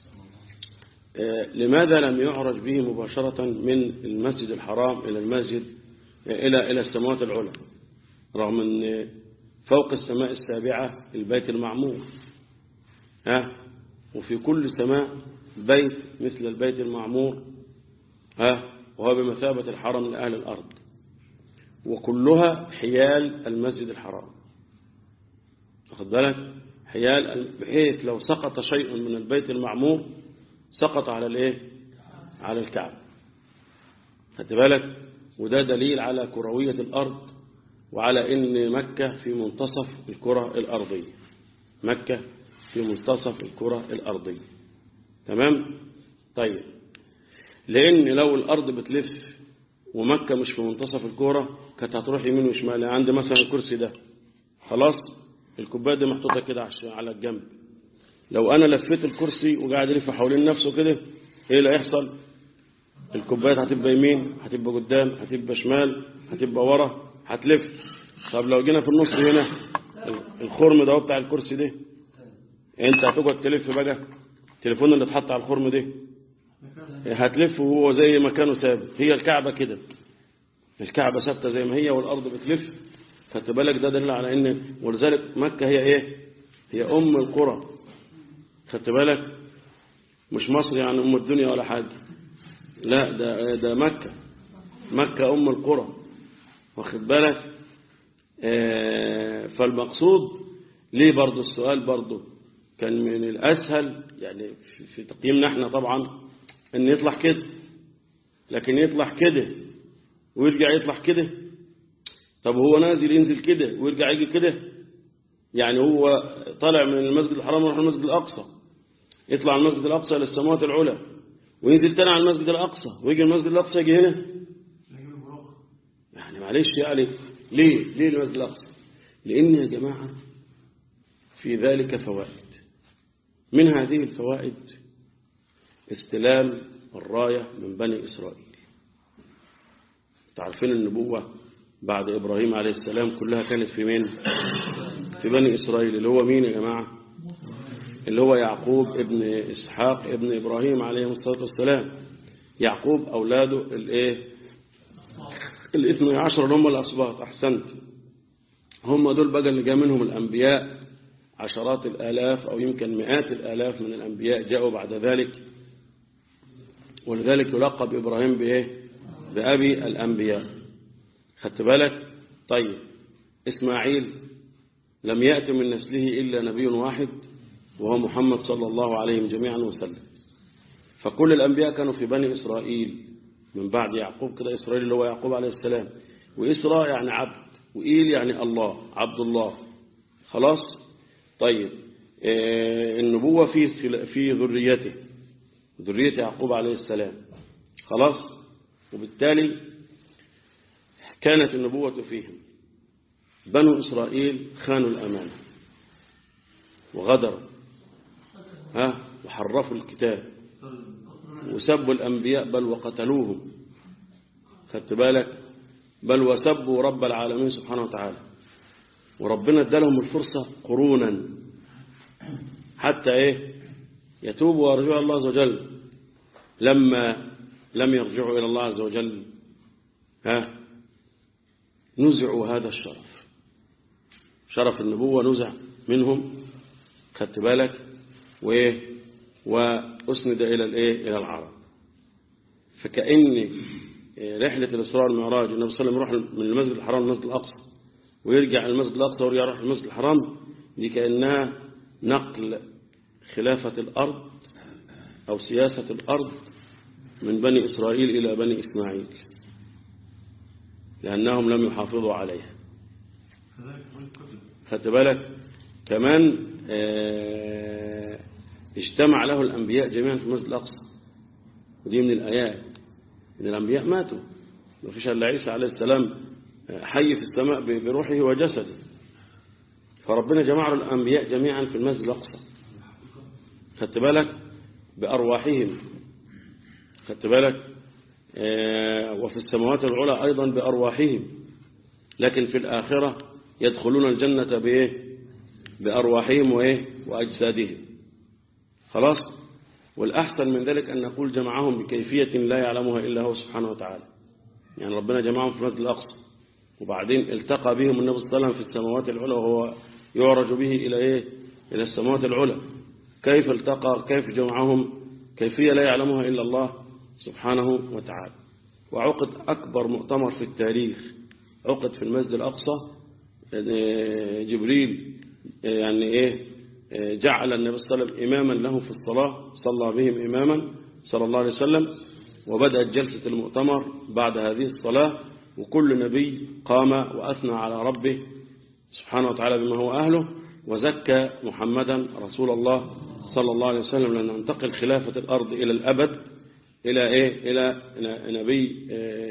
لماذا لم يعرج به مباشرة من المسجد الحرام إلى المسجد إلى إلى السماوات العلى رغم أن فوق السماء السابعة البيت المعمور ها وفي كل سماء بيت مثل البيت المعمور ها وهو بمثابة الحرم لأهل الأرض وكلها حيال المسجد الحرام واخد بالك حيال بحيث لو سقط شيء من البيت المعمور سقط على الايه على الكعبة خدت بالك وده دليل على كروية الأرض وعلى ان مكة في منتصف الكرة الأرضية مكة في منتصف الكرة الأرضية تمام طيب لأن لو الأرض بتلف ومكة مش في منتصف الكرة كانت هتروح يمين وشمال عند مثلا الكرسي ده خلاص الكوبايه دي محطوطة كده على الجنب لو أنا لفيت الكرسي وقاعد يلف حوالين نفسه كده إيه اللي هيحصل الكوبايات هتبقى يمين هتبقى قدام هتبقى شمال هتبقى ورا هتلف طب لو جينا في النص هنا الخرم ده بتاع الكرسي ده انت هتقعد تلف بقى التليفون اللي اتحط على الخرم ده هتلف وهو زي ما كانوا ثابت هي الكعبة كده الكعبة ثابتة زي ما هي والأرض بتلف خدت بالك ده دليل على ان ولذلك مكة هي ايه هي أم القرى خدت بالك مش مصر يعني أم الدنيا ولا حاجة لا ده ده مكة مكة أم القرى واخد بالك آه فالمقصود ليه برضو السؤال برضو كان من الأسهل يعني في تقييمنا احنا طبعا ان يطلع كده لكن يطلع كده ويرجع يطلع كده طب هو نازل ينزل كده ويرجع يجي كده يعني هو طالع من المسجد الحرام ويروح المسجد الأقصى يطلع المسجد الأقصى للسماوات العلى وينزل تاني على المسجد الأقصى ويجي المسجد الأقصى يجي هنا يعني معلش يعني ليه ليه المسجد الأقصى لأن يا جماعة في ذلك فوائد من هذه الفوائد استلام الراية من بني إسرائيل تعرفين النبوة بعد إبراهيم عليه السلام كلها كانت في مين في بني إسرائيل اللي هو مين يا جماعة اللي هو يعقوب ابن إسحاق ابن إبراهيم عليه الصلاة والسلام يعقوب أولاده الايه الاثنى عشر اللي هم الأصباط أحسنت هم دول بقى اللي جاء منهم الأنبياء عشرات الآلاف أو يمكن مئات الآلاف من الأنبياء جاءوا بعد ذلك ولذلك يلقب إبراهيم بإيه بأبي الأنبياء خدت بالك طيب إسماعيل لم يأت من نسله إلا نبي واحد وهو محمد صلى الله عليه جميعا وسلم فكل الأنبياء كانوا في بني إسرائيل من بعد يعقوب كده إسرائيل اللي هو يعقوب عليه السلام وإسراء يعني عبد وإيل يعني الله عبد الله خلاص طيب آه النبوة في في ذريته ذرية يعقوب عليه السلام خلاص وبالتالي كانت النبوة فيهم بنو إسرائيل خانوا الأمانة وغدروا ها وحرفوا الكتاب وسبوا الأنبياء بل وقتلوهم خدت بالك بل وسبوا رب العالمين سبحانه وتعالى وربنا ادالهم الفرصة قرونا حتى ايه يتوبوا ويرجعوا الله عز وجل لما لم يرجعوا إلى الله عز وجل ها نزعوا هذا الشرف شرف النبوة نزع منهم خدت بالك وايه وأسند إلى الايه إلى العرب فكأن رحلة الإسراء والمعراج النبي صلى الله عليه وسلم يروح من المسجد الحرام للمسجد الأقصى ويرجع المسجد الأقصى ويرجع يروح المسجد الحرام دي كأنها نقل خلافة الأرض أو سياسة الأرض من بني إسرائيل إلى بني إسماعيل لأنهم لم يحافظوا عليها خدت بالك كمان اه اجتمع له الأنبياء جميعا في المسجد الأقصى ودي من الآيات إن الأنبياء ماتوا ما فيش إلا عيسى عليه السلام حي في السماء بروحه وجسده فربنا جمع الأنبياء جميعا في المسجد الأقصى خدت بالك بأرواحهم خدت بالك اه وفي السماوات العلى أيضا بأرواحهم لكن في الآخرة يدخلون الجنة بإيه بأرواحهم وإيه وأجسادهم خلاص والأحسن من ذلك أن نقول جمعهم بكيفية لا يعلمها إلا هو سبحانه وتعالى يعني ربنا جمعهم في المسجد الأقصى وبعدين التقى بهم النبي صلى الله عليه وسلم في السماوات العلى وهو يعرج به إلى إيه إلى السماوات العلى كيف التقى كيف جمعهم كيفية لا يعلمها إلا الله سبحانه وتعالى وعقد أكبر مؤتمر في التاريخ عقد في المسجد الأقصى جبريل يعني إيه جعل النبي صلى الله عليه وسلم إماما له في الصلاة صلى بهم إماما صلى الله عليه وسلم وبدأت جلسة المؤتمر بعد هذه الصلاة وكل نبي قام وأثنى على ربه سبحانه وتعالى بما هو أهله وزكى محمدا رسول الله صلى الله عليه وسلم لأن ننتقل خلافة الأرض إلى الأبد إلى إيه إلى نبي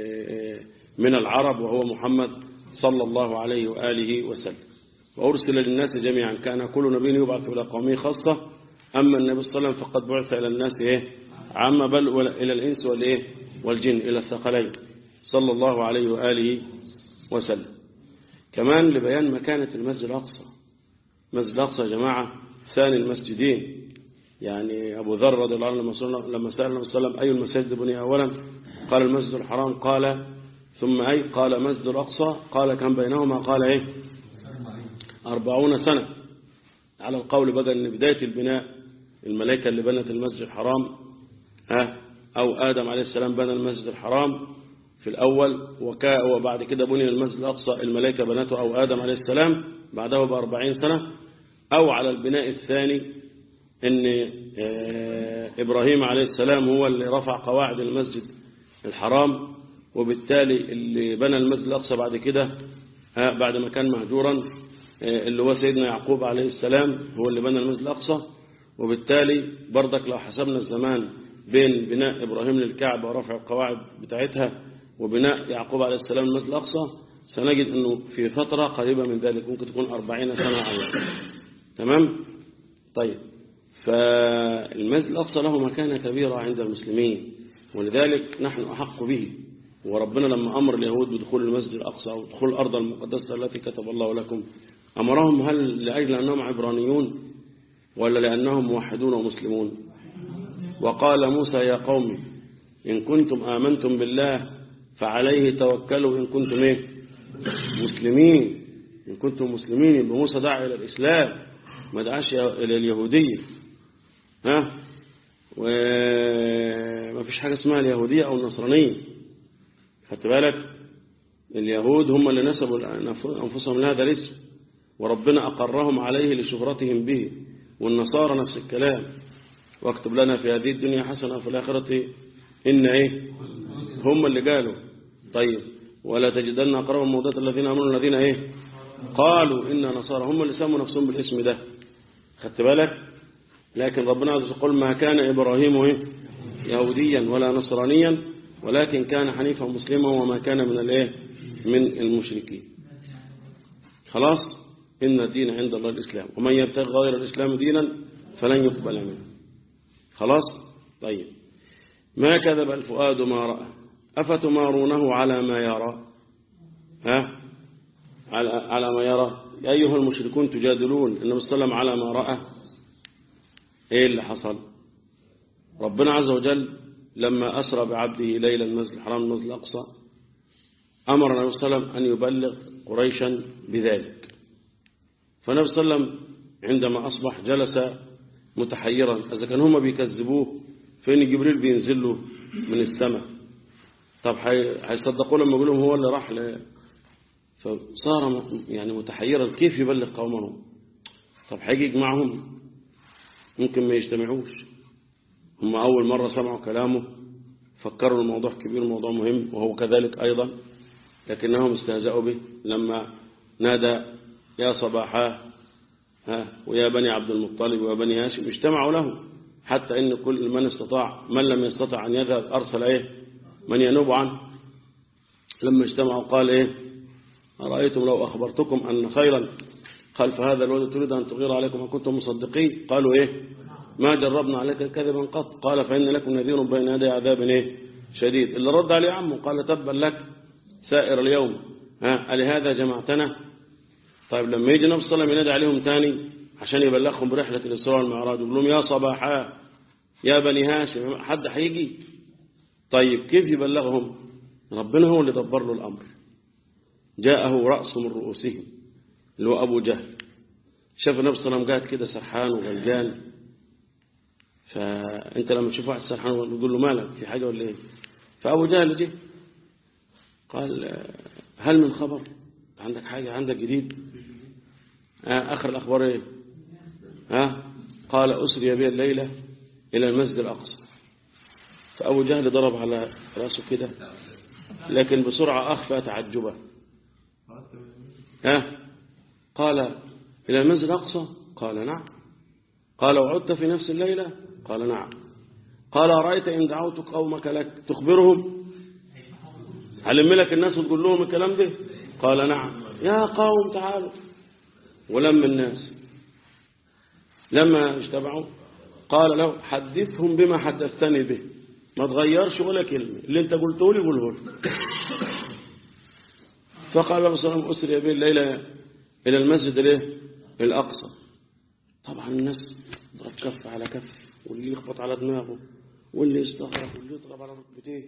من العرب وهو محمد صلى الله عليه وآله وسلم وأرسل للناس جميعا كان كل نبي يبعث إلى قومه خاصة أما النبي صلى الله عليه وسلم فقد بعث إلى الناس إيه عم بل إلى الإنس والإيه والجن إلى الثقلين صلى الله عليه وآله وسلم كمان لبيان مكانة المسجد الأقصى المسجد الأقصى يا جماعة ثاني المسجدين يعني أبو ذر رضي الله عنه لما سأل النبي صلى الله عليه وسلم أي المساجد بني أولا قال المسجد الحرام قال ثم أي قال مسجد الأقصى قال كم بينهما قال إيه أربعون سنة على القول بدل أن بداية البناء الملائكة اللي بنت المسجد الحرام ها أو آدم عليه السلام بنى المسجد الحرام في الأول وكا وبعد كده بني المسجد الأقصى الملائكة بنته أو آدم عليه السلام بعده بأربعين سنة أو على البناء الثاني أن إبراهيم عليه السلام هو اللي رفع قواعد المسجد الحرام وبالتالي اللي بنى المسجد الأقصى بعد كده بعد ما كان مهجورا اللي هو سيدنا يعقوب عليه السلام هو اللي بنى المسجد الأقصى وبالتالي برضك لو حسبنا الزمان بين بناء إبراهيم للكعبة ورفع القواعد بتاعتها وبناء يعقوب عليه السلام المسجد الأقصى سنجد أنه في فترة قريبة من ذلك ممكن تكون أربعين سنة أو تمام طيب فالمسجد الأقصى له مكانة كبيرة عند المسلمين ولذلك نحن أحق به وربنا لما أمر اليهود بدخول المسجد الأقصى ودخول الأرض المقدسة التي كتب الله لكم أمرهم هل لأجل أنهم عبرانيون ولا لأنهم موحدون ومسلمون وقال موسى يا قوم إن كنتم آمنتم بالله فعليه توكلوا إن كنتم إيه مسلمين إن كنتم مسلمين يبقى موسى دعا إلى الإسلام ما دعاش إلى اليهودية ها وما فيش حاجة اسمها اليهودية أو النصرانية خدت بالك اليهود هم اللي نسبوا أنفسهم لهذا الاسم وربنا أقرهم عليه لشهرتهم به والنصارى نفس الكلام واكتب لنا في هذه الدنيا حسنة في الآخرة إن إيه هم اللي قالوا طيب ولا تجدن أقرب الموضات الذين أمنوا الذين إيه قالوا إن نصارى هم اللي سموا نفسهم بالاسم ده خدت بالك لكن ربنا عز وجل ما كان إبراهيم إيه يهوديا ولا نصرانيا ولكن كان حنيفا مسلما وما كان من الايه من المشركين خلاص إن الدين عند الله الإسلام ومن يبتغي غير الإسلام دينا فلن يقبل منه خلاص طيب ما كذب الفؤاد ما رأى أفتمارونه على ما يرى ها على, على ما يرى يا أيها المشركون تجادلون النبي صلى الله عليه وسلم على ما رأى إيه اللي حصل ربنا عز وجل لما أسرى بعبده ليلا المسجد الحرام المسجد الأقصى أمر النبي صلى الله عليه وسلم أن يبلغ قريشا بذلك فالنبي صلى الله عليه وسلم عندما أصبح جلس متحيرا إذا كان هم بيكذبوه فإن جبريل بينزل له من السماء طب هيصدقوا لما يقول لهم هو اللي راح ل... فصار يعني متحيرا كيف يبلغ قومه طب هيجي يجمعهم ممكن ما يجتمعوش هم أول مرة سمعوا كلامه فكروا الموضوع كبير موضوع مهم وهو كذلك أيضا لكنهم استهزأوا به لما نادى يا صباحاه ها ويا بني عبد المطلب ويا بني هاشم اجتمعوا له حتى ان كل من استطاع من لم يستطع ان يذهب ارسل ايه من ينوب عنه لما اجتمعوا قال ايه ارايتم لو اخبرتكم ان خيرا خلف هذا الولد تريد ان تغير عليكم ان كنتم مصدقين قالوا ايه ما جربنا عليك كذبا قط قال فان لكم نذير بين يدي عذاب ايه شديد اللي رد عليه عمه قال تبا لك سائر اليوم ها لهذا جمعتنا طيب لما يجي النبي صلى الله عليه وسلم ينادي عليهم تاني عشان يبلغهم برحلة الإسراء والمعراج يقول لهم يا صباحا يا بني هاشم حد هيجي طيب كيف يبلغهم ربنا هو اللي دبر له الأمر جاءه رأس من رؤوسهم اللي هو أبو جهل شاف النبي صلى الله عليه وسلم قاعد كده سرحان وغلجان فأنت لما تشوف واحد سرحان تقول له مالك في حاجة ولا إيه فأبو جهل جه قال هل من خبر عندك حاجة عندك جديد آه آخر الأخبار إيه ها قال أسري بي الليلة إلى المسجد الأقصى فأبو جهل ضرب على رأسه كده لكن بسرعة أخفى تعجبه ها قال إلى المسجد الأقصى قال نعم قال وعدت في نفس الليلة قال نعم قال رأيت إن دعوت قومك لك تخبرهم علم لك الناس وتقول لهم الكلام ده قال نعم يا قوم تعالوا ولم الناس لما اجتمعوا قال له حدثهم بما حدثتني به ما تغيرش ولا كلمة اللي انت قلته لي قوله لي فقال الله صلى الله عليه وسلم أسري به الليلة إلى المسجد الايه الأقصى طبعا الناس ضرب كف على كف واللي يخبط على دماغه واللي يستغرب واللي يضرب على ركبتيه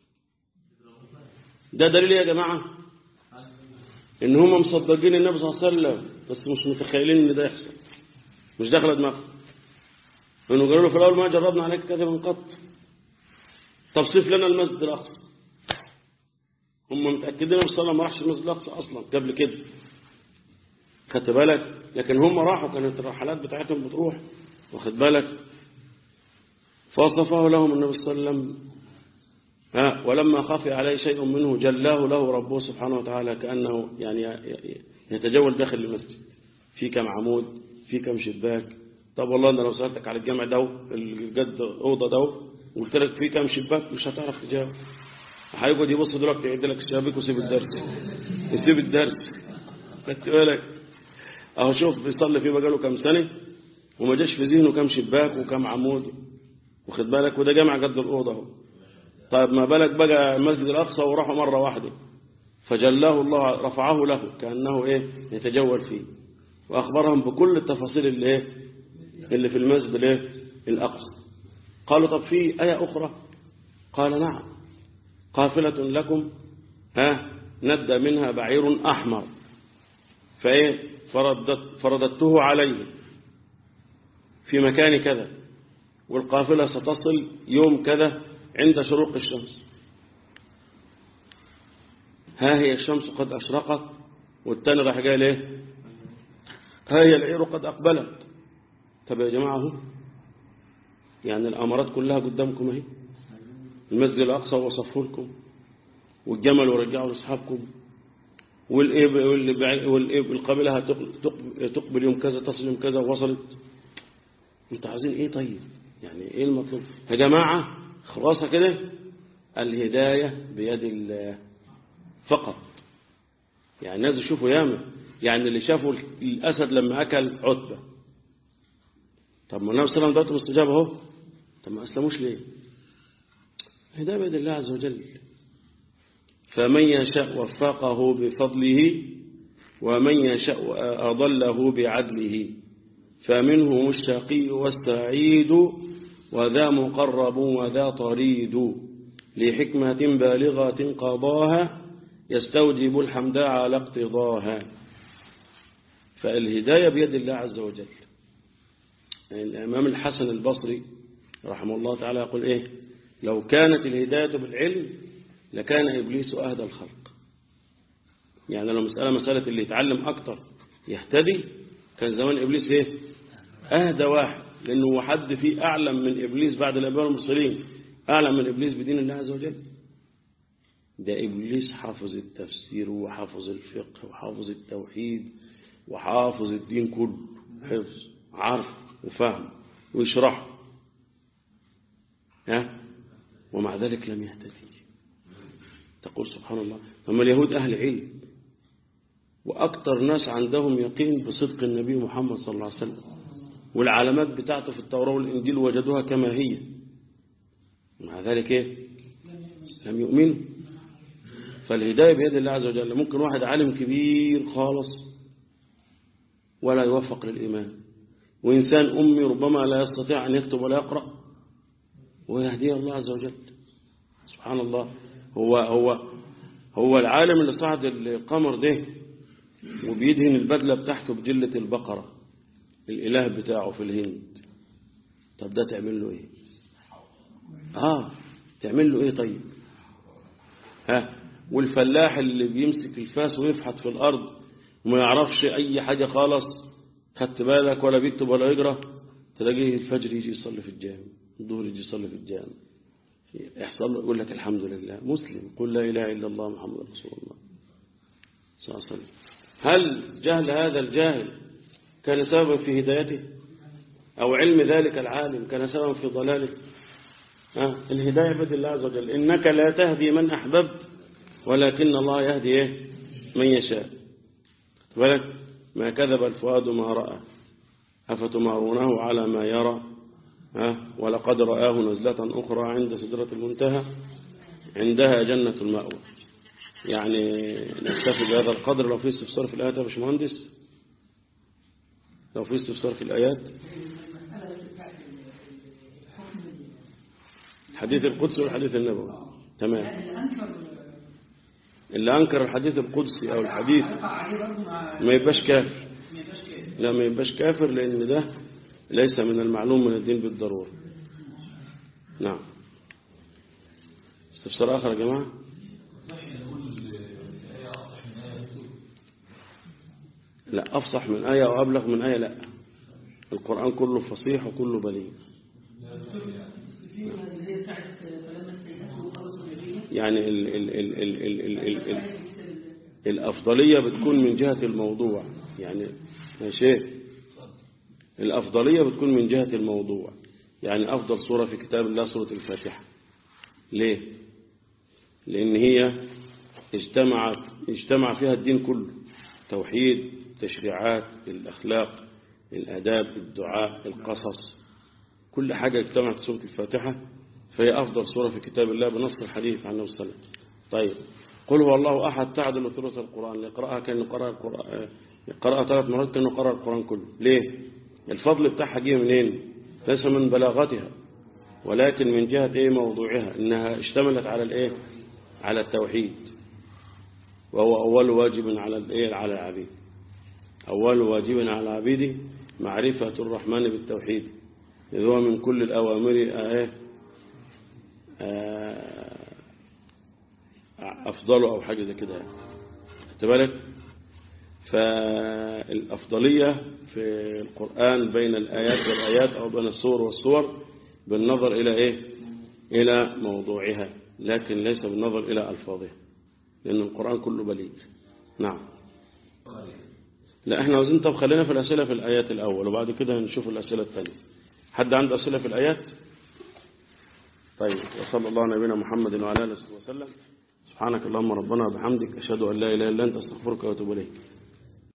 ده دليل يا جماعة ان هم مصدقين النبي صلى الله عليه وسلم بس مش متخيلين ان ده يحصل مش داخله دماغهم انه قالوا له في الاول ما جربنا عليك كذبا قط طب صف لنا المسجد الاقصى هم متاكدين النبي صلى الله عليه وسلم ما راحش المسجد الاقصى اصلا قبل كده خدت بالك لكن هم راحوا كانت الرحلات بتاعتهم بتروح واخد بالك فوصفه لهم النبي صلى الله عليه وسلم ها ولما خفي عليه شيء منه جلاه له ربه سبحانه وتعالى كأنه يعني يتجول داخل المسجد في كم عمود في كم شباك طب والله أنا لو سألتك على الجامع ده الجد أوضة ده وقلت لك في كم شباك مش هتعرف تجاوب هيقعد يبص دلوقتي يعد لك الشبابيك ويسيب الدرس يسيب الدرس خدت بالك اهو شوف بيصلي فيه بقاله كام سنة وما جاش في ذهنه كم شباك وكم عمود واخد بالك وده جامع قد الأوضة اهو طيب ما بالك بقى المسجد الأقصى وراحوا مرة واحدة فجلاه الله رفعه له كأنه إيه يتجول فيه وأخبرهم بكل التفاصيل اللي إيه اللي في المسجد الإيه الأقصى قالوا طب في آية أخرى قال نعم قافلة لكم ها ندى منها بعير أحمر فإيه فردت فرددته عليه في مكان كذا والقافلة ستصل يوم كذا عند شروق الشمس ها هي الشمس قد أشرقت والتاني راح جاي ليه ها هي العير قد أقبلت طب يا جماعة هو يعني الأمارات كلها قدامكم اهي المسجد الأقصى وصفه لكم والجمل ورجعوا لأصحابكم والإب والإب القابلة تقبل يوم كذا تصل يوم كذا وصلت انتوا عايزين ايه طيب يعني ايه المطلوب يا جماعة خلاصة كده الهداية بيد الله فقط يعني الناس يشوفوا ياما يعني اللي شافوا الأسد لما أكل عتبة طب ما النبي صلى الله عليه وسلم دلوقتي مستجاب اهو طب ما أسلموش ليه الهداية بيد الله عز وجل فمن يشاء وفقه بفضله ومن يشاء أضله بعدله فمنهم الشقي والسعيد وذا مقرب وذا طريد لحكمة بالغة قضاها يستوجب الحمد على اقتضاها فالهداية بيد الله عز وجل يعني الإمام الحسن البصري رحمه الله تعالى يقول إيه لو كانت الهداية بالعلم لكان إبليس أهدى الخلق يعني لو مسألة مسألة اللي يتعلم أكتر يهتدي كان زمان إبليس إيه أهدى واحد لأنه هو حد فيه أعلم من إبليس بعد الأنبياء والمرسلين أعلم من إبليس بدين الله عز وجل ده إبليس حافظ التفسير وحافظ الفقه وحافظ التوحيد وحافظ الدين كله حفظ عرف وفهم ويشرحه ها ومع ذلك لم يهتدي تقول سبحان الله فما اليهود أهل علم وأكثر ناس عندهم يقين بصدق النبي محمد صلى الله عليه وسلم والعلامات بتاعته في التوراة والإنجيل وجدوها كما هي مع ذلك إيه؟ لم يؤمنوا فالهداية بيد الله عز وجل ممكن واحد عالم كبير خالص ولا يوفق للإيمان وإنسان أمي ربما لا يستطيع أن يكتب ولا يقرأ ويهديه الله عز وجل سبحان الله هو هو هو العالم اللي صعد القمر ده وبيدهن البدلة بتاعته بجلة البقرة الإله بتاعه في الهند طب ده تعمل له إيه آه تعمل له إيه طيب ها والفلاح اللي بيمسك الفاس ويفحط في الأرض وما يعرفش أي حاجة خالص خدت بالك ولا بيكتب ولا يقرأ تلاقيه الفجر يجي يصلي في الجامع الظهر يجي يصلي في الجامع يحصل له يقول لك الحمد لله مسلم قل لا إله إلا الله محمد رسول الله صلى الله عليه وسلم هل جهل هذا الجاهل كان سببا في هدايته أو علم ذلك العالم كان سببا في ضلاله ها الهداية بيد الله عز وجل إنك لا تهدي من أحببت ولكن الله يهدي إيه؟ من يشاء بالك ما كذب الفؤاد ما رأى أفتمارونه على ما يرى ها ولقد رآه نزلة أخرى عند سدرة المنتهى عندها جنة المأوى يعني نكتفي بهذا القدر لو في استفسار في الآيات يا باشمهندس لو في استفسار في الآيات الحديث القدسي والحديث النبوي تمام اللي أنكر الحديث القدسي أو الحديث ما يبقاش كافر لا ما يبقاش كافر لأن ده ليس من المعلوم من الدين بالضرورة نعم استفسار آخر يا جماعة لا أفصح من آية وأبلغ من آية لا القرآن كله فصيح وكله بليغ يعني ال ال ال ال ال ال ال ال الأفضلية بتكون من جهة الموضوع يعني ماشي الأفضلية بتكون من جهة الموضوع يعني أفضل سورة في كتاب الله سورة الفاتحة ليه لأن هي اجتمع اجتمع فيها الدين كله توحيد تشريعات الأخلاق الأداب الدعاء القصص كل حاجة اجتمعت في سورة الفاتحة فهي أفضل سورة في كتاب الله بنص الحديث عن النبي صلى الله عليه وسلم طيب قل هو الله أحد تعدل ثلث القرآن اللي يقرأها كان يقرأ القرآن يقرأها ثلاث مرات كان يقرأ القرآن كله ليه الفضل بتاعها جه منين ليس من بلاغتها ولكن من جهة ايه موضوعها انها اشتملت على الايه على التوحيد وهو اول واجب على الايه على العبيد اول واجب على العبيد معرفة الرحمن بالتوحيد إذ هو من كل الأوامر ايه أفضل أو حاجة زي كده خدت بالك فالأفضلية في القرآن بين الآيات والآيات أو بين الصور والصور بالنظر إلى إيه إلى موضوعها لكن ليس بالنظر إلى ألفاظها لأن القرآن كله بليغ نعم لا احنا عاوزين طب خلينا في الأسئلة في الآيات الأول وبعد كده نشوف الأسئلة الثانية حد عنده أسئلة في الآيات طيب وصلى الله على نبينا محمد وعلى اله وسلم سبحانك اللهم ربنا وبحمدك أشهد أن لا إله إلا أنت أستغفرك وأتوب إليك